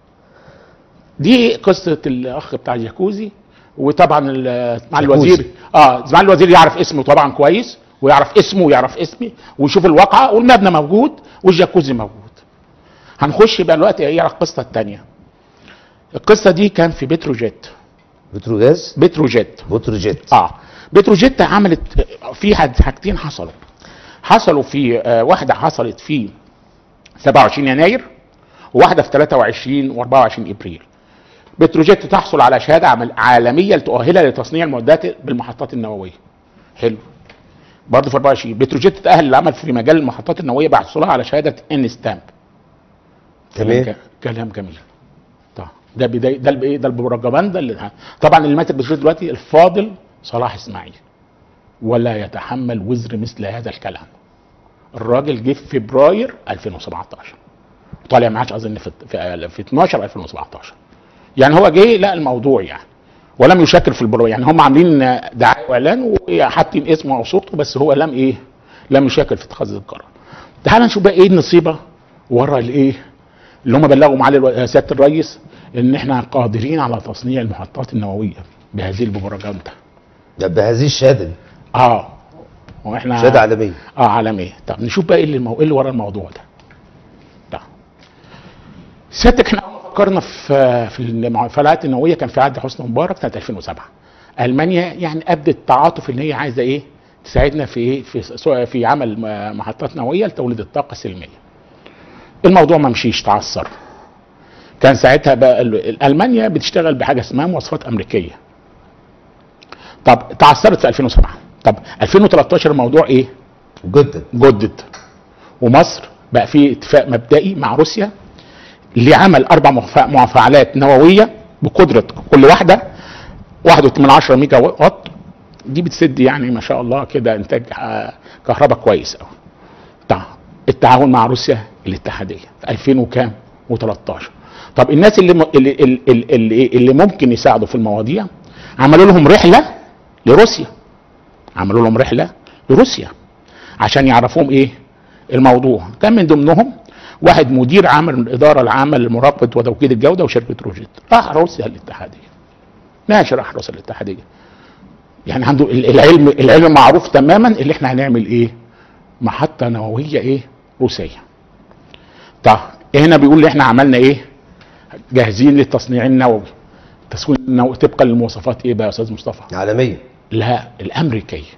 دي قصه الاخ بتاع الجاكوزي وطبعا ال- مع جاكوزي. الوزير اه مع الوزير يعرف اسمه طبعا كويس ويعرف اسمه ويعرف اسمي ويشوف الواقعه والمبنى موجود والجاكوزي موجود هنخش بقى دلوقتي ايه على القصه الثانيه القصه دي كان في بتروجيت بتروجاز بتروجيت بتروجيت اه بتروجيت عملت في حاج- حاجتين حصلوا حصلوا في آه واحده حصلت في 27 يناير وواحده في 23 و24 ابريل بتروجيت تحصل على شهاده عمل- عالميه تؤهلها لتصنيع المعدات بالمحطات النوويه حلو برضه في 24 بتروجيت تتاهل للعمل في مجال المحطات النوويه بحصولها على شهاده ان ستامب تمام كلام كلام جميل طيب ده بدايه ده الايه ده البروباجندا اللي طبعا اللي ماسك بتروجيت دلوقتي الفاضل صلاح اسماعيل ولا يتحمل وزر مثل هذا الكلام الراجل جه في فبراير 2017 طالع معاش اظن في في, في 12 2017 يعني هو جه لا الموضوع يعني ولم يشكر في البرو يعني هم عاملين دعايه واعلان وحاطين اسمه او صورته بس هو لم ايه لم يشكر في اتخاذ القرار تعال نشوف بقى ايه النصيبه ورا الايه اللي هم بلغوا معالي الو- سياده الرئيس ان احنا قادرين على تصنيع المحطات النوويه بهذه البروباجندا ده بهذه الشهاده دي اه واحنا شهاده عالميه اه عالميه طب نشوف بقى ايه اللي, المو... إيه اللي ورا الموضوع ده ده سيادتك احنا فكرنا في في المفاعلات النوويه كان في عهد حسني مبارك سنه 2007 المانيا يعني ابدت تعاطف ان هي عايزه ايه تساعدنا في ايه في سواء في عمل م- محطات نوويه لتوليد الطاقه السلميه الموضوع ما مشيش تعثر كان ساعتها بقى ال- المانيا بتشتغل بحاجه اسمها مواصفات امريكيه طب تعثرت في 2007 طب 2013 الموضوع ايه جدا جدد ومصر بقى في اتفاق مبدئي مع روسيا لعمل اربع مفا- مفاعلات نوويه بقدره كل واحده 1.8 ميجا وات دي بتسد يعني ما شاء الله كده انتاج آه، كهرباء كويس قوي طب التعاون مع روسيا الاتحاديه في 2000 وكام و13 طب الناس اللي م- اللي اللي, اللي, اللي ممكن يساعدوا في المواضيع عملوا لهم رحله لروسيا عملوا لهم رحله لروسيا عشان يعرفوهم ايه الموضوع كان من ضمنهم واحد مدير عام الاداره العامه لمراقبه وتوكيل الجوده وشركه روجيت راح روسيا الاتحاديه ماشي راح روسيا الاتحاديه يعني عنده ال- العلم العلم معروف تماما اللي احنا هنعمل ايه محطه نوويه ايه روسيه طب هنا بيقول لي احنا عملنا ايه جاهزين للتصنيع النووي التصنيع النووي طبقا للمواصفات ايه بقى يا استاذ مصطفى عالميه لا الامريكيه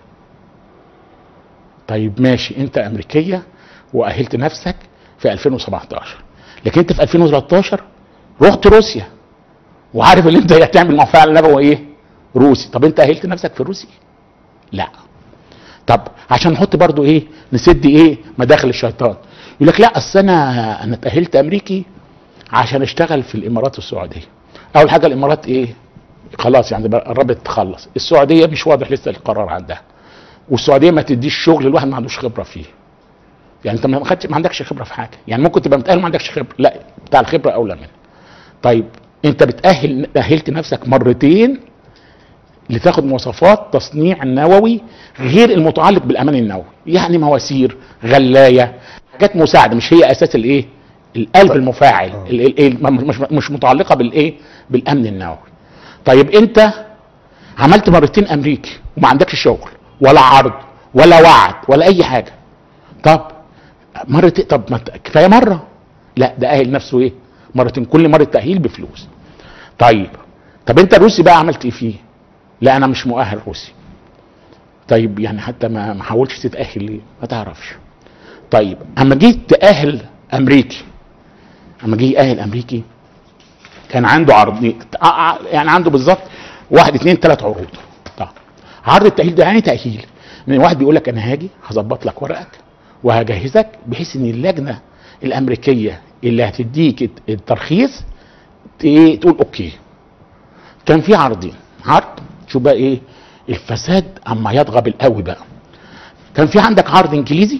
طيب ماشي انت امريكيه واهلت نفسك في 2017 لكن انت في 2013 رحت روسيا وعارف ان انت هتعمل مفاعل نووي ايه روسي طب انت اهلت نفسك في الروسي لا طب عشان نحط برضو ايه نسد ايه مداخل الشيطان يقول لك لا اصل انا انا اتاهلت امريكي عشان اشتغل في الامارات والسعوديه اول حاجه الامارات ايه خلاص يعني بقى قربت تخلص السعوديه مش واضح لسه القرار عندها والسعوديه ما تديش شغل الواحد ما عندوش خبره فيه يعني انت ما خدتش ما عندكش خبره في حاجه يعني ممكن تبقى متاهل ما عندكش خبره لا بتاع الخبره اولى منه طيب انت بتاهل اهلت نفسك مرتين لتاخد مواصفات تصنيع النووي غير المتعلق بالامان النووي يعني مواسير غلايه حاجات مساعده مش هي اساس الايه القلب المفاعل ال- ال- ال- مش مش متعلقه بالايه بالامن النووي طيب انت عملت مرتين امريكي وما عندكش شغل ولا عرض ولا وعد ولا اي حاجه طب مرتين طب ما ت- كفايه مره لا ده اهل نفسه ايه مرتين كل مره تاهيل بفلوس طيب طب انت الروسي بقى عملت ايه فيه لا انا مش مؤهل روسي طيب يعني حتى ما ما حاولتش تتاهل ليه ما تعرفش طيب اما جيت تاهل امريكي اما جه يأهل امريكي كان عنده عرض يعني عنده بالظبط واحد اثنين ثلاث عروض طيب عرض التأهيل ده يعني تأهيل ان واحد بيقول لك انا هاجي هظبط لك ورقك وهجهزك بحيث ان اللجنه الامريكيه اللي هتديك الت- الترخيص ت- ايه تقول اوكي كان في عرضين عرض شوف بقى ايه الفساد اما يطغى بالقوي بقى كان في عندك عرض انجليزي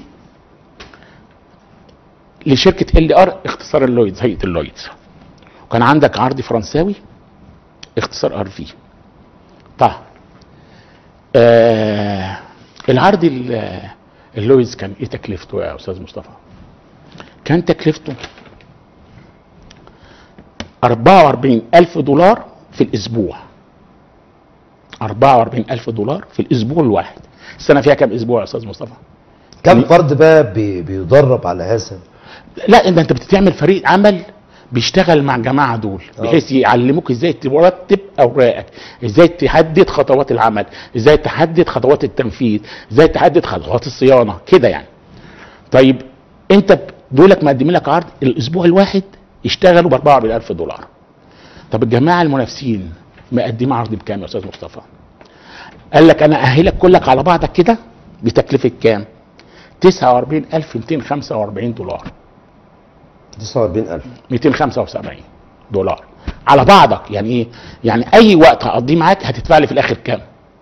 لشركه ال ار اختصار اللويدز هيئه اللويدز وكان عندك عرض فرنساوي اختصار ار في طيب آه العرض ال- اللويدز كان ايه تكلفته يا استاذ مصطفى كان تكلفته 44 ألف دولار في الأسبوع 44 ألف دولار في الأسبوع الواحد السنة فيها كام أسبوع يا أستاذ مصطفى؟ كم فرد بقى بي- بيدرب على هذا لا ده انت بتعمل فريق عمل بيشتغل مع الجماعه دول آه. بحيث يعلموك ازاي ترتب اوراقك ازاي تحدد خطوات العمل ازاي تحدد خطوات التنفيذ ازاي تحدد خطوات الصيانه كده يعني طيب انت بيقول لك مقدمين لك عرض الاسبوع الواحد يشتغلوا ب 44000 دولار طب الجماعه المنافسين مقدمين عرض بكام يا استاذ مصطفى قال لك انا اهلك كلك على بعضك كده بتكلفه كام 49245 دولار 49000 275 دولار على بعضك يعني ايه يعني اي وقت هقضيه معاك هتدفع لي في الاخر كام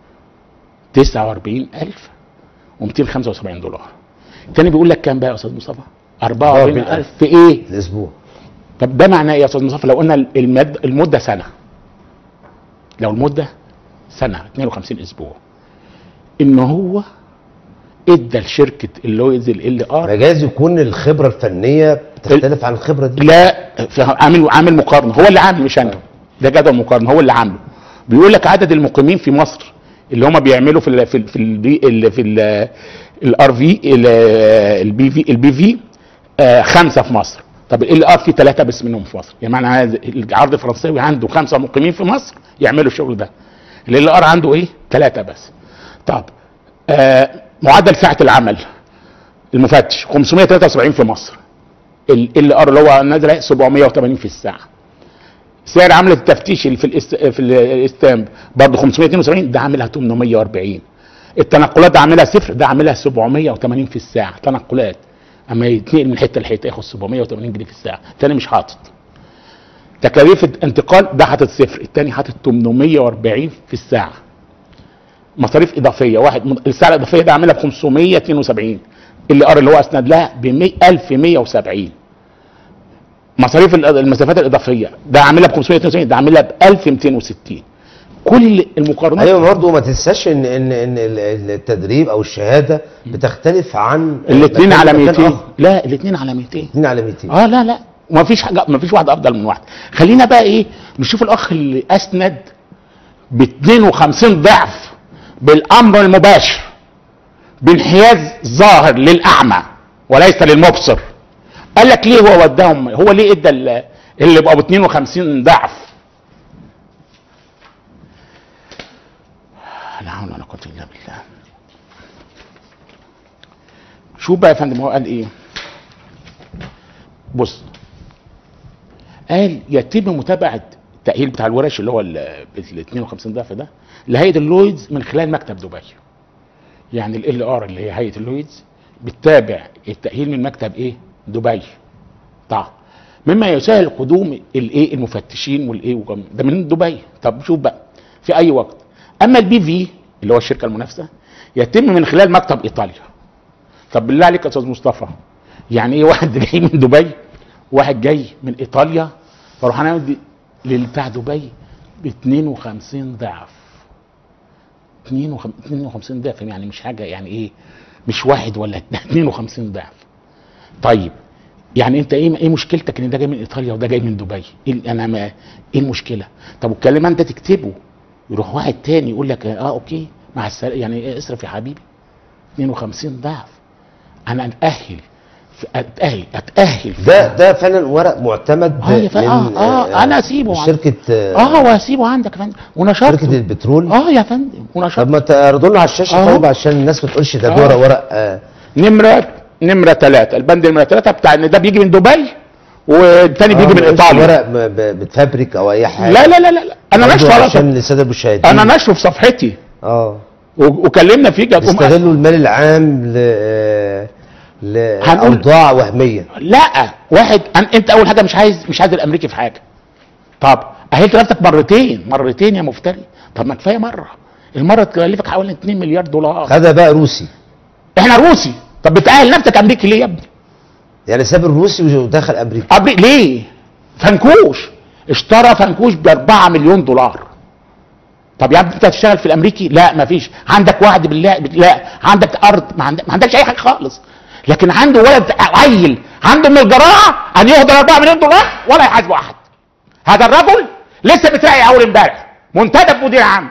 49275 دولار التاني بيقول لك كام بقى يا استاذ مصطفى 44000 في ايه الاسبوع طب ده معناه ايه يا استاذ مصطفى لو قلنا المد... المده سنه لو المده سنه 52 اسبوع ان هو ادى لشركه اللويز ال ار مجاز يكون الخبره الفنيه بتختلف عن الخبره دي لا في عامل عامل مقارنه هو اللي عامل مش انا ده جدول مقارنه هو اللي عامله بيقول لك عدد المقيمين في مصر اللي هم بيعملوا في ال في ال في البي ال في الار في البي في البي في آه، خمسه في مصر طب ال ار في ثلاثه بس منهم في مصر يعني معنى هذا العرض الفرنساوي عنده خمسه مقيمين في مصر يعملوا الشغل ده ال ار عنده ايه ثلاثه بس طب آه معدل ساعه العمل المفتش 573 في مصر ال ار اللي هو نازل 780 في الساعه سعر عملة التفتيش اللي في الاست... في الاستامب برضه 572 ده عاملها 840 التنقلات ده عاملها صفر ده عاملها 780 في الساعه تنقلات اما يتنقل من حته لحته ياخد 780 جنيه في الساعه الثاني مش حاطط تكاليف الانتقال ده حاطط صفر الثاني حاطط 840 في الساعه مصاريف اضافيه واحد الساعه الاضافيه ده عاملها ب 572 اللي ار اللي هو اسند لها ب 1170 مصاريف ال- المسافات الاضافيه ده عاملها ب 592 ده عاملها ب 1260 كل المقارنات ايوه برضه ما تنساش ان ان ان ال- التدريب او الشهاده بتختلف عن الاثنين مكان- على مكان 200 آخر. لا الاثنين على 200 الاثنين على 200 اه لا لا ما فيش حاجه ما فيش واحد افضل من واحد خلينا بقى ايه نشوف الاخ اللي اسند ب 52 ضعف بالامر المباشر بانحياز ظاهر للاعمى وليس للمبصر قال لك ليه هو وداهم هو ليه ادى ال- اللي بقوا ب 52 ضعف لا حول ولا الا بالله شوف بقى يا فندم هو قال ايه بص قال يتم متابعه التاهيل بتاع الورش اللي هو ال ال 52 ضعف ده لهيئه اللويدز من خلال مكتب دبي يعني ال ار اللي هي هيئه اللويدز بتتابع التاهيل من مكتب ايه دبي طبعا مما يسهل قدوم الايه المفتشين والايه وكم- ده من دبي طب شوف بقى في اي وقت اما البي في اللي هو الشركه المنافسه يتم من خلال مكتب ايطاليا طب بالله عليك يا استاذ مصطفى يعني ايه واحد جاي من دبي واحد جاي من ايطاليا فاروح انا أدي لبتاع دبي ب 52 ضعف 52 52 ضعف يعني مش حاجه يعني ايه مش واحد ولا اتنين، 52 ضعف طيب يعني انت ايه ايه مشكلتك ان ده جاي من ايطاليا وده جاي من دبي إيه انا ما ايه المشكله طب والكلام انت تكتبه يروح واحد تاني يقول لك اه اوكي مع السلامه يعني إيه اصرف يا حبيبي 52 ضعف انا اتاهل اتاهل اتاهل ده ده فعلا ورق معتمد اه يا فندم اه, آه انا اسيبه عندك. شركه اه واسيبه عندك يا فندم ونشرته شركه البترول اه يا فندم ونشرته طب ما تعرضوا لنا على الشاشه آه. طيب عشان الناس ما تقولش ده آه. ورق ورق آه نمره نمره ثلاثه البند نمره ثلاثه بتاع ان ده بيجي من دبي والتاني بيجي آه، من ما يقولش ايطاليا ورق م- ب- بتفبرك او اي حاجه لا لا لا لا, لا. انا برضو نشره على عشان الساده المشاهدين انا نشره في صفحتي اه و- وكلمنا فيه جاب بيستغلوا المال العام ل هنقول- لاوضاع وهميه لا واحد أن انت اول حاجه مش عايز مش عايز الامريكي في حاجه طب اهلت نفسك مرتين مرتين يا مفتري طب ما كفايه مره المره تكلفك حوالي 2 مليار دولار خدها بقى روسي احنا روسي طب بتأهل نفسك امريكي ليه يا ابني يعني ساب الروسي ودخل امريكا أبري ليه فنكوش اشترى فنكوش ب 4 مليون دولار طب يا ابني انت هتشتغل في الامريكي لا مفيش عندك وعد بالله لا عندك ارض ما, عندك ما عندكش اي حاجه خالص لكن عنده ولد عيل عنده من الجراعه ان يهدر 4 مليون دولار ولا يحاسبه احد هذا الرجل لسه بتلاقي اول امبارح منتدب مدير عام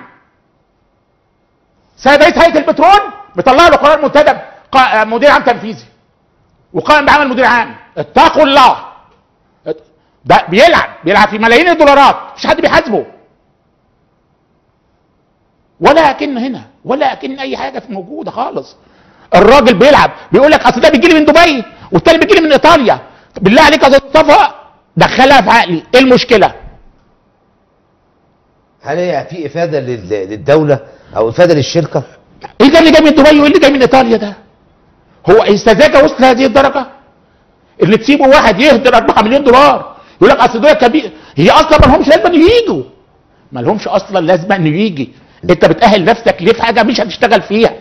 سيد رئيس هيئه البترول مطلع له قرار منتدب قا- مدير عام تنفيذي وقائم بعمل مدير عام اتقوا الله ده بيلعب بيلعب في ملايين الدولارات مش حد بيحاسبه ولا اكن هنا ولا اكن اي حاجه موجوده خالص الراجل بيلعب بيقول لك اصل ده بيجي لي من دبي والتاني بيجي لي من ايطاليا طب بالله عليك يا استاذ مصطفى دخلها في عقلي ايه المشكله هل هي في افاده لل- للدوله او افاده للشركه ايه ده اللي جاي من دبي وايه اللي جاي من ايطاليا ده هو السذاجه وصلت لهذه الدرجه اللي تسيبه واحد يهدر 4 مليون دولار يقول لك اصل دول كبير هي اصلا ما لهمش لازمه إنه يجوا ما لهمش اصلا لازمه انه يجي انت بتاهل نفسك ليه في حاجه مش هتشتغل فيها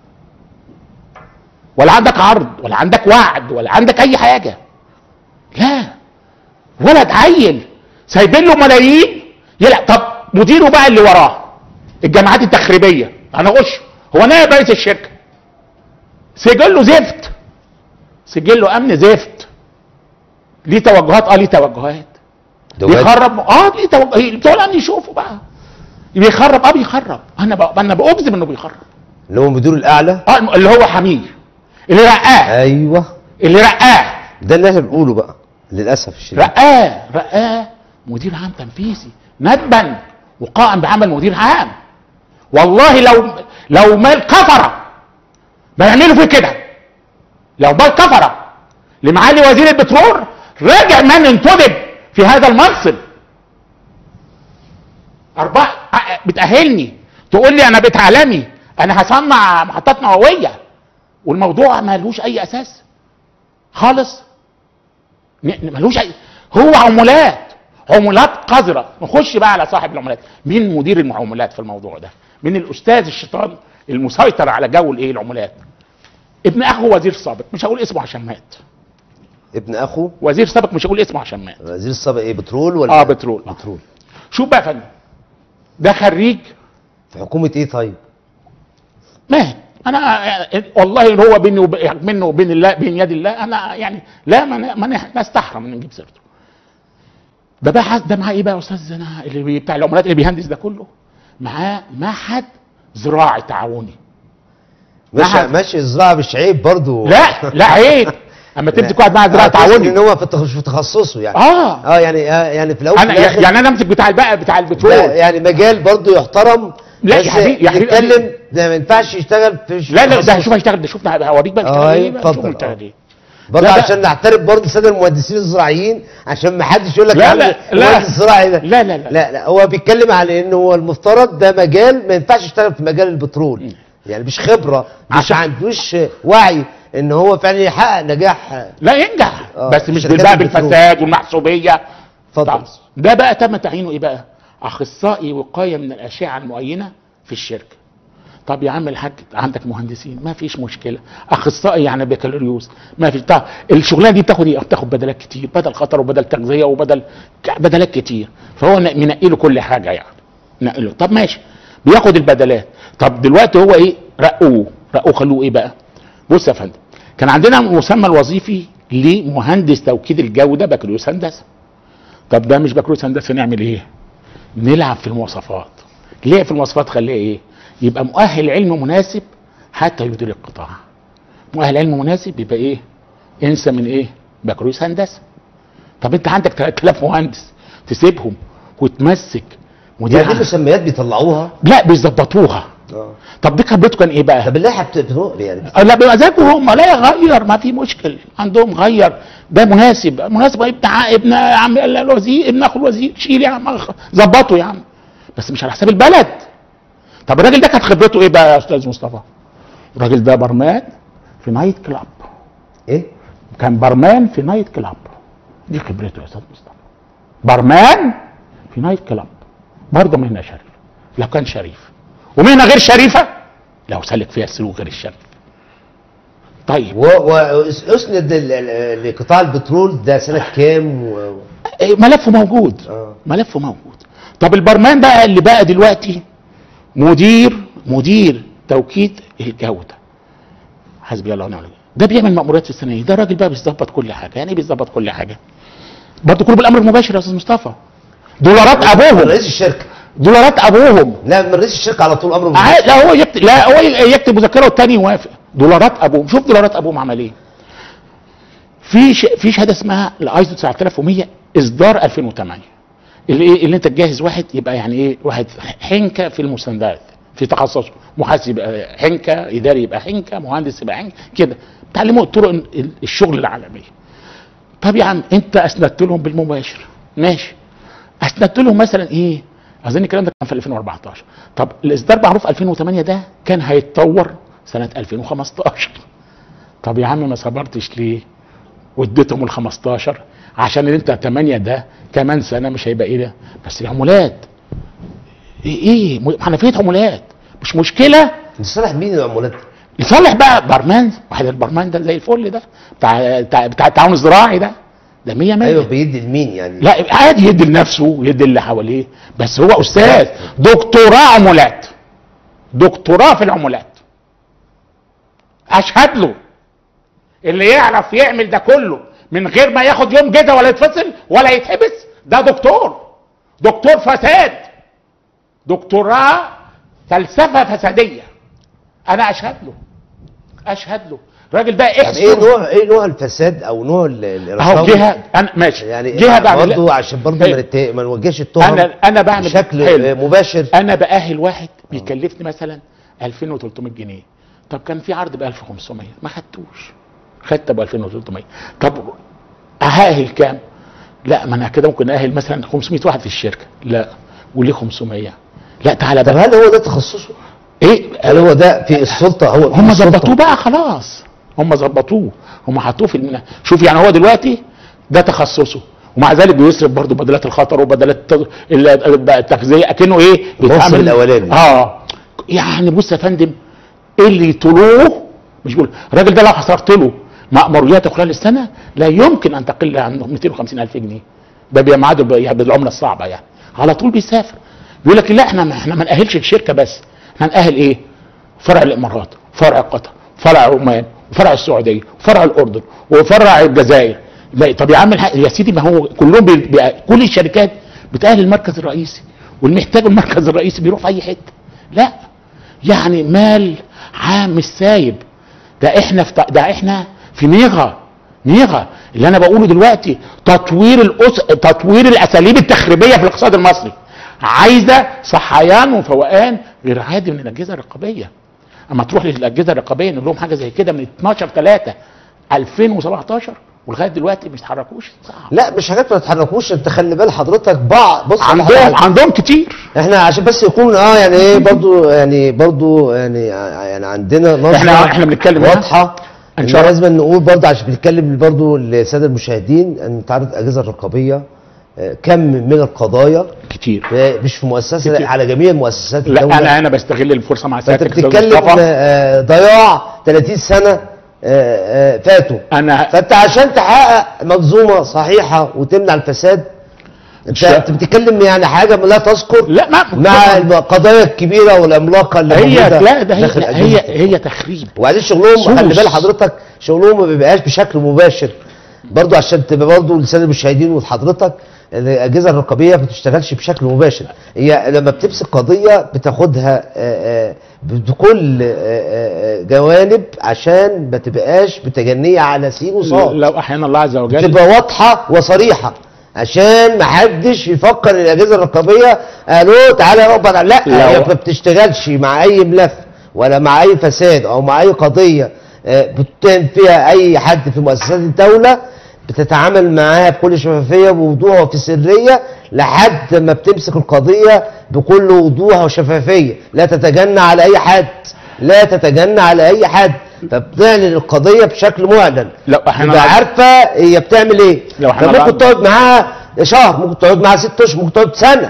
ولا عندك عرض ولا عندك وعد ولا عندك اي حاجه لا ولد عيل سايبين له ملايين يلعب طب مديره بقى اللي وراه الجامعات التخريبيه انا غش هو نائب رئيس الشركه سجله زفت سجله امن زفت ليه توجهات اه ليه توجهات ده واجب. بيخرب اه ليه توجه بتوع الامن يشوفوا بقى بيخرب اه بيخرب انا بقى انا باجزم انه بيخرب اللي هو مدير الاعلى اه اللي هو حمير اللي رقاه ايوه اللي رقاه ده اللي احنا بنقوله بقى للاسف الشديد رقاه رقاه مدير عام تنفيذي ندبا وقائم بعمل مدير عام والله لو لو ما الكفره ما يعملوا فيه كده لو ما الكفره لمعالي وزير البترول راجع من انتدب في هذا المنصب أربعة أ- بتأهلني تقول لي أنا بيت عالمي أنا هصنع محطات نووية والموضوع ملوش أي أساس خالص ن- ن- ملوش أي هو عمولات عمولات قذرة نخش بقى على صاحب العمولات مين مدير العمولات في الموضوع ده مين الأستاذ الشيطان المسيطر على جو الإيه العمولات ابن أخو وزير سابق مش هقول اسمه عشان مات ابن اخو وزير سابق مش هقول اسمه عشان مات وزير السابق ايه بترول ولا اه بترول آه. بترول شوف بقى يا فندم ده خريج في حكومه ايه طيب مات انا يعني والله ان هو بيني وب- منه وبين الله بين يد الله انا يعني لا ما ن- ما ن- نستحرم ان نجيب سيرته ده بقى حد- ده معاه ايه بقى يا استاذ انا اللي بي- بتاع العملات اللي بيهندس ده كله معاه معهد زراعي تعاوني ماشي معهد. ماشي الزراعه مش عيب برضو لا لا عيب اما تمسك واحد معاه زراعه آه، تحس ان تعاوني هو في تخ- في تخصصه يعني اه اه يعني آه يعني في الاول انا وفي الآخر يعني انا امسك بتاع البقى بتاع ده البترول يعني مجال برضو يحترم لا بس يا حبيبي- يا حبيبي- نتكلم ده ما ينفعش يشتغل في لا لا ده تخصص. شوف هيشتغل ده شوف هوريك بقى آه، بيشتغل ايه أيوة، بقى اتفضل، شوف بيشتغل آه. ايه برضه لا، لا. عشان نعترف برضه الساده المهندسين الزراعيين عشان ما حدش يقول لك لا، يا عم لا، لا. المهندس الزراعي ده لا، لا، لا. لا لا هو بيتكلم على ان هو المفترض ده مجال ما ينفعش يشتغل في مجال البترول يعني مش خبره مش عشان- عندوش وعي ان هو فعلا يحقق نجاح لا ينجح آه، بس مش شركات بقى البترول. بالفساد والمحسوبيه اتفضل طبعا. ده بقى تم تعيينه ايه بقى اخصائي وقايه من الاشعه المعينه في الشركه طب يا عم الحاج عندك مهندسين ما فيش مشكله اخصائي يعني بكالوريوس ما فيش طب الشغلانه دي بتاخد ايه بتاخد بدلات كتير بدل خطر وبدل تغذيه وبدل ك- بدلات كتير فهو ن- منقي له كل حاجه يعني نقي له طب ماشي بياخد البدلات طب دلوقتي هو ايه رقوه رقوه خلوه ايه بقى بص يا فندم كان عندنا مسمى الوظيفي لمهندس توكيد الجوده بكالوريوس هندسه طب ده مش بكالوريوس هندسه نعمل ايه نلعب في المواصفات ليه في المواصفات خليه ايه يبقى مؤهل علم مناسب حتى يدير القطاع مؤهل علم مناسب يبقى ايه انسى من ايه بكالوريوس هندسه طب انت عندك 3000 مهندس تسيبهم وتمسك مدير يعني دي عام. مسميات بيطلعوها لا بيظبطوها اه طب دي خبرته كان ايه بقى طب اللائحه بت- بتروح يعني آه، لا بمزاجه هم لا يغير ما في مشكل عندهم غير ده مناسب مناسب ابن ع- ابن عم الوزير ابن اخو الوزير شيل يا عم أخ- ظبطه يا عم بس مش على حساب البلد طب الراجل ده كانت خبرته ايه بقى يا استاذ مصطفى الراجل ده برمان في نايت كلاب ايه كان برمان في نايت كلاب دي خبرته يا استاذ مصطفى برمان في نايت كلاب برضه مهنه شريفه لو كان شريف ومهنه غير شريفه لو سلك فيها السلوك غير الشريف طيب واسند ال- ال- لقطاع البترول ده سنه كام و... إيه، ملفه موجود آه. ملفه موجود طب البرمان بقى اللي بقى دلوقتي مدير مدير توكيد الجوده حسبي الله ونعم الوكيل ده بيعمل مأموريات في الثانويه ده راجل بقى بيظبط كل حاجه يعني ايه بيظبط كل حاجه برضه كله بالامر المباشر يا استاذ مصطفى دولارات من ابوهم رئيس الشركه دولارات ابوهم لا من رئيس الشركه على طول امره عاد- مباشر. لا هو يكتب لا هو يكتب مذكره والتاني يوافق دولارات ابوهم شوف دولارات ابوهم عمل ايه في ش... في شهاده اسمها الايزو 9100 اصدار 2008 اللي ايه اللي انت تجهز واحد يبقى يعني ايه واحد حنكه في المستندات في تخصصه محاسب يبقى حنكه اداري يبقى حنكه مهندس يبقى حنكه كده تعلموا طرق ال- الشغل العالميه طب يا عم انت اسندت لهم بالمباشر ماشي اسندت لهم مثلا ايه اظن الكلام ده كان في 2014 طب الاصدار معروف 2008 ده كان هيتطور سنه 2015 طب يا عم ما صبرتش ليه واديتهم ال 15 عشان اللي انت 8 ده كمان سنه مش هيبقى ايه ده بس العمولات ايه ايه م- حنفيه عمولات مش مشكله لصالح مين العمولات لصالح بقى برمان واحد البرمان ده زي الفل ده بتاع بتاع, بتاع التعاون الزراعي ده ده 100 100 ايوه بيدي لمين يعني لا عادي يدي لنفسه ويدي اللي حواليه بس هو استاذ دكتوراه عمولات دكتوراه في العمولات اشهد له اللي يعرف يعمل ده كله من غير ما ياخد يوم كده ولا يتفصل ولا يتحبس ده دكتور دكتور فساد دكتوراه فلسفه فساديه انا اشهد له اشهد له الراجل ده طب ايه احسن نوع ايه نوع الفساد او نوع ال- ال- اهو الرشاوي؟ جهه انا ماشي يعني جهه بعمل برضه عشان برضه طيب. ما نت- ما نوجهش التهم انا انا بعمل بشكل حلو. آه، مباشر انا باهل واحد بيكلفني مثلا 2300 جنيه طب كان في عرض ب 1500 ما خدتوش خدت ب 2300 طب اهاهل كام لا ما انا كده ممكن اهل مثلا 500 واحد في الشركه لا وليه 500 لا تعالى طب بقى هل هو ده تخصصه؟ ايه هل هو ده في السلطه هو في هم السلطة؟ ظبطوه بقى خلاص هم ظبطوه هم حطوه في المنهج شوف يعني هو دلوقتي ده تخصصه ومع ذلك بيصرف برضه بدلات الخطر وبدلات الت- ال- التغذيه اكنه ايه الموسم الأولاني. اه يعني بص يا فندم اللي يطلوه مش بقول الراجل ده لو حصرت له مأمورياته خلال السنه لا يمكن ان تقل عن 250 الف جنيه ده بيمعاده ب- يعني بالعمله الصعبه يعني على طول بيسافر بيقول لك لا احنا ما احنا ما نأهلش الشركه بس احنا نأهل ايه فرع الامارات فرع قطر فرع عمان وفرع السعوديه وفرع الاردن وفرع الجزائر لا، طب يا عم الحق يا سيدي ما هو كلهم بي بي كل الشركات بتأهل المركز الرئيسي والمحتاج المركز الرئيسي بيروح في اي حته لا يعني مال عام مش سايب ده احنا في ده احنا في ميغا ميغا اللي انا بقوله دلوقتي تطوير الأس... تطوير الاساليب التخريبيه في الاقتصاد المصري عايزه صحيان وفوقان غير عادي من الاجهزه الرقابيه اما تروح للاجهزه الرقابيه نقول لهم حاجه زي كده من 12 3 2017 ولغايه دلوقتي ما بيتحركوش صعب لا مش حاجات ما تتحركوش انت خلي بال حضرتك بعض بص على عندهم حاجة. عندهم كتير احنا عشان بس يكون اه يعني ايه برضو يعني برضو يعني يعني عندنا نظره احنا احنا بنتكلم هنا واضحه إن ان شاء الله. لازم نقول برضه عشان بنتكلم برضه للساده المشاهدين ان تعرض الاجهزه الرقابيه آه، كم من القضايا كتير آه، مش في مؤسسه لا، كتير. على جميع مؤسسات لا الدوله انا انا بستغل الفرصه مع فانت سيادتك أستاذ بتتكلم مصطفى. آه، ضياع 30 سنه آه، آه، فاتوا انا فانت عشان تحقق منظومه صحيحه وتمنع الفساد انت مش- انت بتتكلم يعني حاجه لا تذكر لا ما مع القضايا الكبيره والعملاقه اللي هي موجوده لا ده هي داخل لا أجهزة هي هي تخريب وبعدين شغلهم سوس. خلي بال حضرتك شغلهم ما بيبقاش بشكل مباشر برضو عشان تبقى برضو لسان المشاهدين وحضرتك الاجهزه الرقابيه ما بتشتغلش بشكل مباشر هي لما بتمسك قضيه بتاخدها آه، آه، بكل آه، آه، جوانب عشان ما تبقاش متجنيه على سين وصاد لو احيانا الله عز وجل تبقى واضحه وصريحه عشان ما حدش يفكر ان الاجهزه الرقابيه الو تعالى اقبض على- لا لو- هي ما بتشتغلش مع اي ملف ولا مع اي فساد او مع اي قضيه آه، بتتهم فيها اي حد في مؤسسات الدوله بتتعامل معاها بكل شفافيه ووضوح وفي سريه لحد ما بتمسك القضيه بكل وضوح وشفافيه لا تتجنى على اي حد لا تتجنى على اي حد فبتعلن القضيه بشكل معلن لو احيانا تبقى الله- عارفه هي بتعمل ايه لو احنا فممكن بعد- تقعد معاها شهر ممكن تقعد معاها ست اشهر ممكن تقعد سنه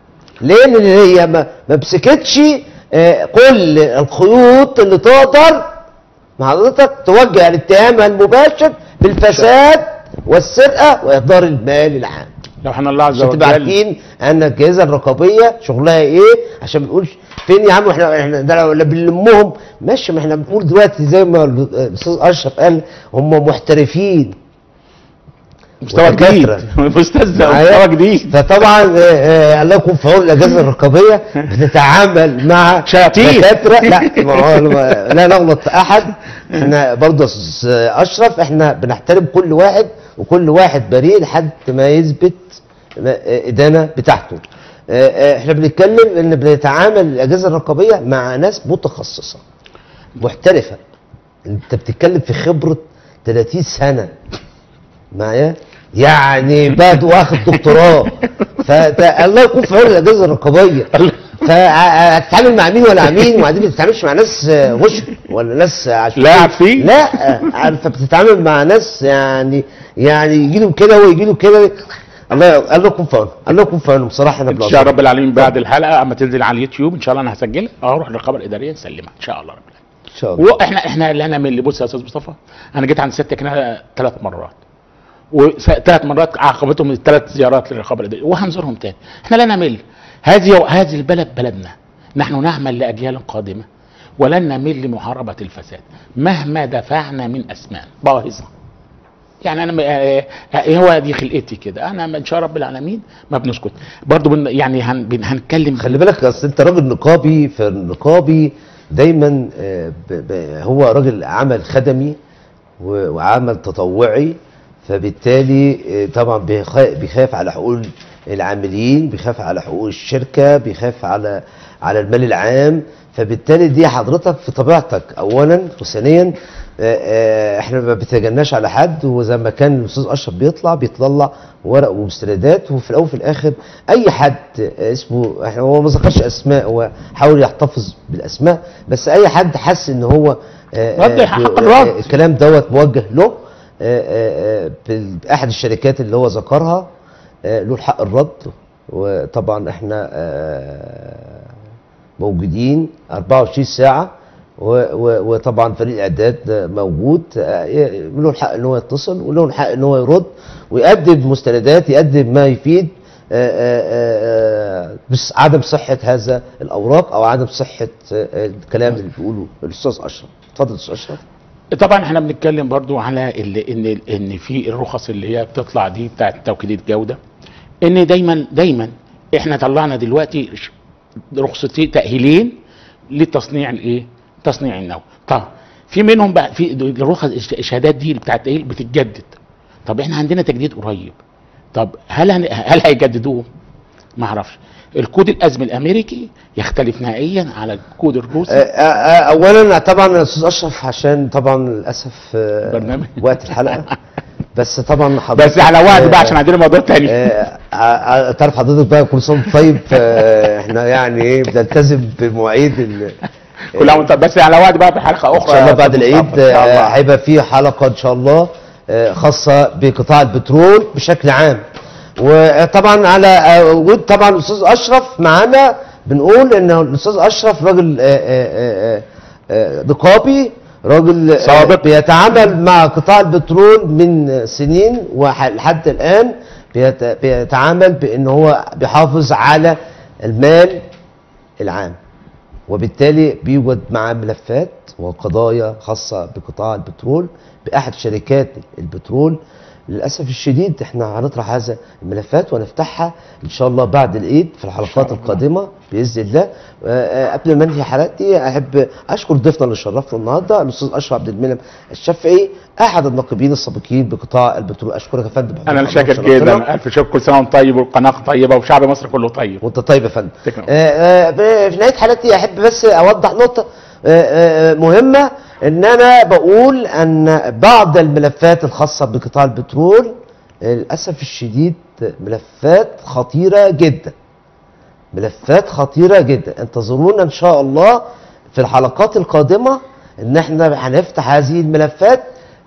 ليه لان هي ما ما مسكتش آه، كل الخيوط اللي تقدر مع حضرتك توجه الاتهام المباشر بالفساد والسرقه واهدار المال العام لو احنا الله عز عشان تبقى وجل عارفين ان الجهاز الرقابيه شغلها ايه عشان ما نقولش فين يا عم احنا احنا ده لو بنلمهم ماشي ما احنا بنقول دلوقتي زي ما الاستاذ اشرف قال هم محترفين مستوى ودكاترة. جديد استاذ معايا؟ مستوى جديد فطبعا آه، آه، الله يكون في عون الاجهزه الرقابيه بتتعامل مع شياطين. دكاتره لا ما هو ما- لا نغلط في احد احنا برضه يا أستاذ اشرف احنا بنحترم كل واحد وكل واحد بريء لحد ما يثبت ما- آه، ادانه بتاعته آه، آه، احنا بنتكلم ان بنتعامل الاجهزه الرقابيه مع ناس متخصصه محترفه انت بتتكلم في خبره 30 سنه معايا يعني بعد واخد دكتوراه فالله يكون في عون الاجهزه الرقابيه فهتتعامل مع مين ولا مين وبعدين ما بتتعاملش مع ناس غش ولا ناس عشوائية. لا عارفين. لا عارفه بتتعامل مع ناس يعني يعني يجي له كده ويجي له كده الله الله يكون في عونه الله يكون في عونه بصراحه انا ان بنقدر. شاء رب العالمين بعد الحلقه اما تنزل على اليوتيوب ان شاء الله انا هسجلها اروح للرقابه الاداريه نسلمها ان شاء الله رب العالمين ان شاء الله واحنا احنا اللي انا من اللي بص يا استاذ مصطفى انا جيت عند سيادتك هنا ثلاث مرات وثلاث مرات عاقبتهم الثلاث زيارات للرقابه الاداريه وهنزورهم تاني احنا لا نمل هذه هذه البلد بلدنا نحن نعمل لاجيال قادمه ولن نمل لمحاربه الفساد مهما دفعنا من اثمان باهظه يعني انا م- آه، آه، هو دي خلقتي كده انا ان شاء رب العالمين ما بنسكت برضو بن يعني هن بن- هنتكلم خلي بالك اصل انت راجل نقابي فالنقابي دايما آه، ب- ب- هو راجل عمل خدمي و- وعمل تطوعي فبالتالي آه، طبعا بيخا- بيخاف على حقوق العاملين بيخاف على حقوق الشركه بيخاف على على المال العام فبالتالي دي حضرتك في طبيعتك اولا وثانيا آه، آه، احنا ما بنتجناش على حد وزي ما كان الاستاذ اشرف بيطلع بيطلع ورق ومستندات وفي الاول وفي الاخر اي حد آه، اسمه احنا هو ما ذكرش اسماء هو حاول يحتفظ بالاسماء بس اي حد حس ان هو آه، رد آه، حق ب- الرد. آه، الكلام دوت موجه له آه، آه، آه، باحد الشركات اللي هو ذكرها آه، له الحق الرد وطبعا احنا آه، موجودين 24 ساعة و- و- وطبعا فريق الاعداد موجود آه، له الحق ان هو يتصل وله الحق ان هو يرد ويقدم مستندات يقدم ما يفيد آه، آه، آه، بس عدم صحة هذا الأوراق أو عدم صحة آه، الكلام اللي بيقوله الأستاذ أشرف اتفضل أستاذ أشرف طبعا احنا بنتكلم برضو على اللي ان ان في الرخص اللي هي بتطلع دي بتاعت توكيدات جوده ان دايما دايما احنا طلعنا دلوقتي ش- رخصتين تاهيلين للتصنيع الايه؟ تصنيع النووي. طب في منهم بقى في الرخص الش- الشهادات دي اللي بتاعت التاهيل بتتجدد. طب احنا عندنا تجديد قريب. طب هل هن- هل هيجددوهم؟ ما اعرفش الكود الازمي الامريكي يختلف نهائيا على الكود آه، الروسي آه، آه، اولا طبعا يا استاذ اشرف عشان طبعا للاسف آه، برنامج. وقت الحلقه بس طبعا حضرتك بس على وقت بقى آه، عشان عندنا موضوع تاني آه، آه، تعرف حضرتك بقى كل سنه وأنت طيب آه، احنا يعني ايه بنلتزم بمواعيد ال- كل عام وأنت- بس على وقت بقى في حلقه ان اخرى شاء الله يا بعد أستاذ العيد مصطفى، إن شاء الله. آه، هيبقى في حلقه ان شاء الله آه، خاصه بقطاع البترول بشكل عام وطبعا على آه، وجود طبعا الاستاذ اشرف معانا بنقول ان الاستاذ اشرف راجل آه، آه، آه، آه، نقابي راجل آه، سابق. بيتعامل مع قطاع البترول من سنين ولحد الان بيت- بيتعامل بان هو بيحافظ على المال العام وبالتالي بيوجد معاه ملفات وقضايا خاصة بقطاع البترول بأحد شركات البترول للأسف الشديد احنا هنطرح هذا الملفات ونفتحها إن شاء الله بعد العيد في الحلقات الله. القادمة بإذن الله آه، آه، قبل ما انهي حلقتي أحب أشكر ضيفنا اللي شرفنا النهاردة الأستاذ أشرف عبد المنعم الشافعي أحد الناقبين السابقين بقطاع البترول أشكرك يا فندم انا حضرتك شاكر شرفتنا. جدا الف شكر كل سنه وانت طيب والقناه طيبه وشعب مصر كله طيب وانت طيب يا فندم تكرم. آه، آه، في نهايه حلقتي احب بس اوضح نقطه آه، آه، مهمه ان انا بقول ان بعض الملفات الخاصه بقطاع البترول آه، للاسف الشديد ملفات خطيره جدا ملفات خطيره جدا انتظرونا ان شاء الله في الحلقات القادمه ان احنا هنفتح هذه الملفات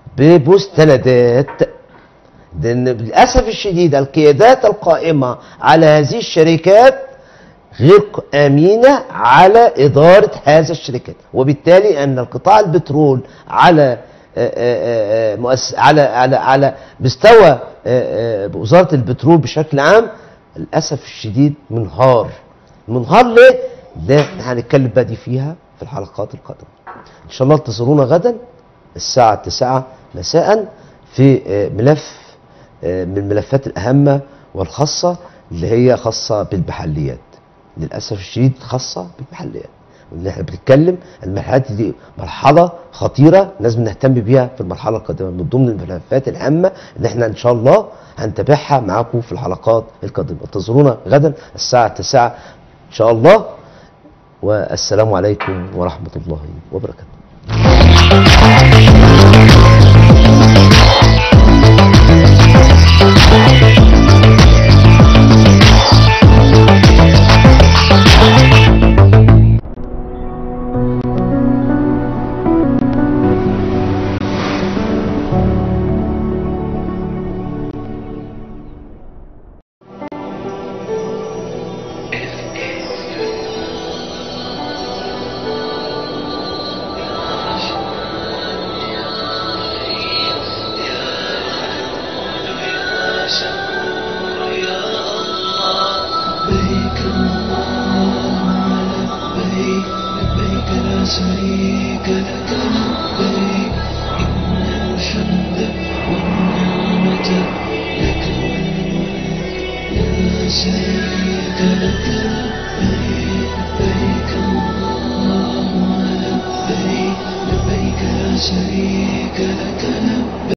بمستندات لان للاسف الشديد القيادات القائمه على هذه الشركات غير ق- امينه على اداره هذا الشركات وبالتالي ان القطاع البترول على آه، آه، آه، مؤس... على على على مستوى آه، آه، وزاره البترول بشكل عام للاسف الشديد منهار منهار ليه؟ ده احنا هنتكلم بقى دي فيها في الحلقات القادمه ان شاء الله انتظرونا غدا الساعه 9 مساء في آه، ملف آه، من الملفات الأهمة والخاصة اللي هي خاصة بالمحليات للأسف الشديد خاصة بالمحليات واللي احنا بنتكلم المرحلات دي مرحلة خطيرة لازم نهتم بيها في المرحلة القادمة من ضمن الملفات الهامة اللي احنا إن شاء الله هنتابعها معاكم في الحلقات القادمة انتظرونا غدا الساعة 9 إن شاء الله والسلام عليكم ورحمة الله وبركاته لبيك اللهم لبيك لبيك لا شريك لك لبيك إن الحمد والنعمة لك والملك لا شريك لك لبيك لبيك اللهم لبيك لبيك لا شريك لك لبيك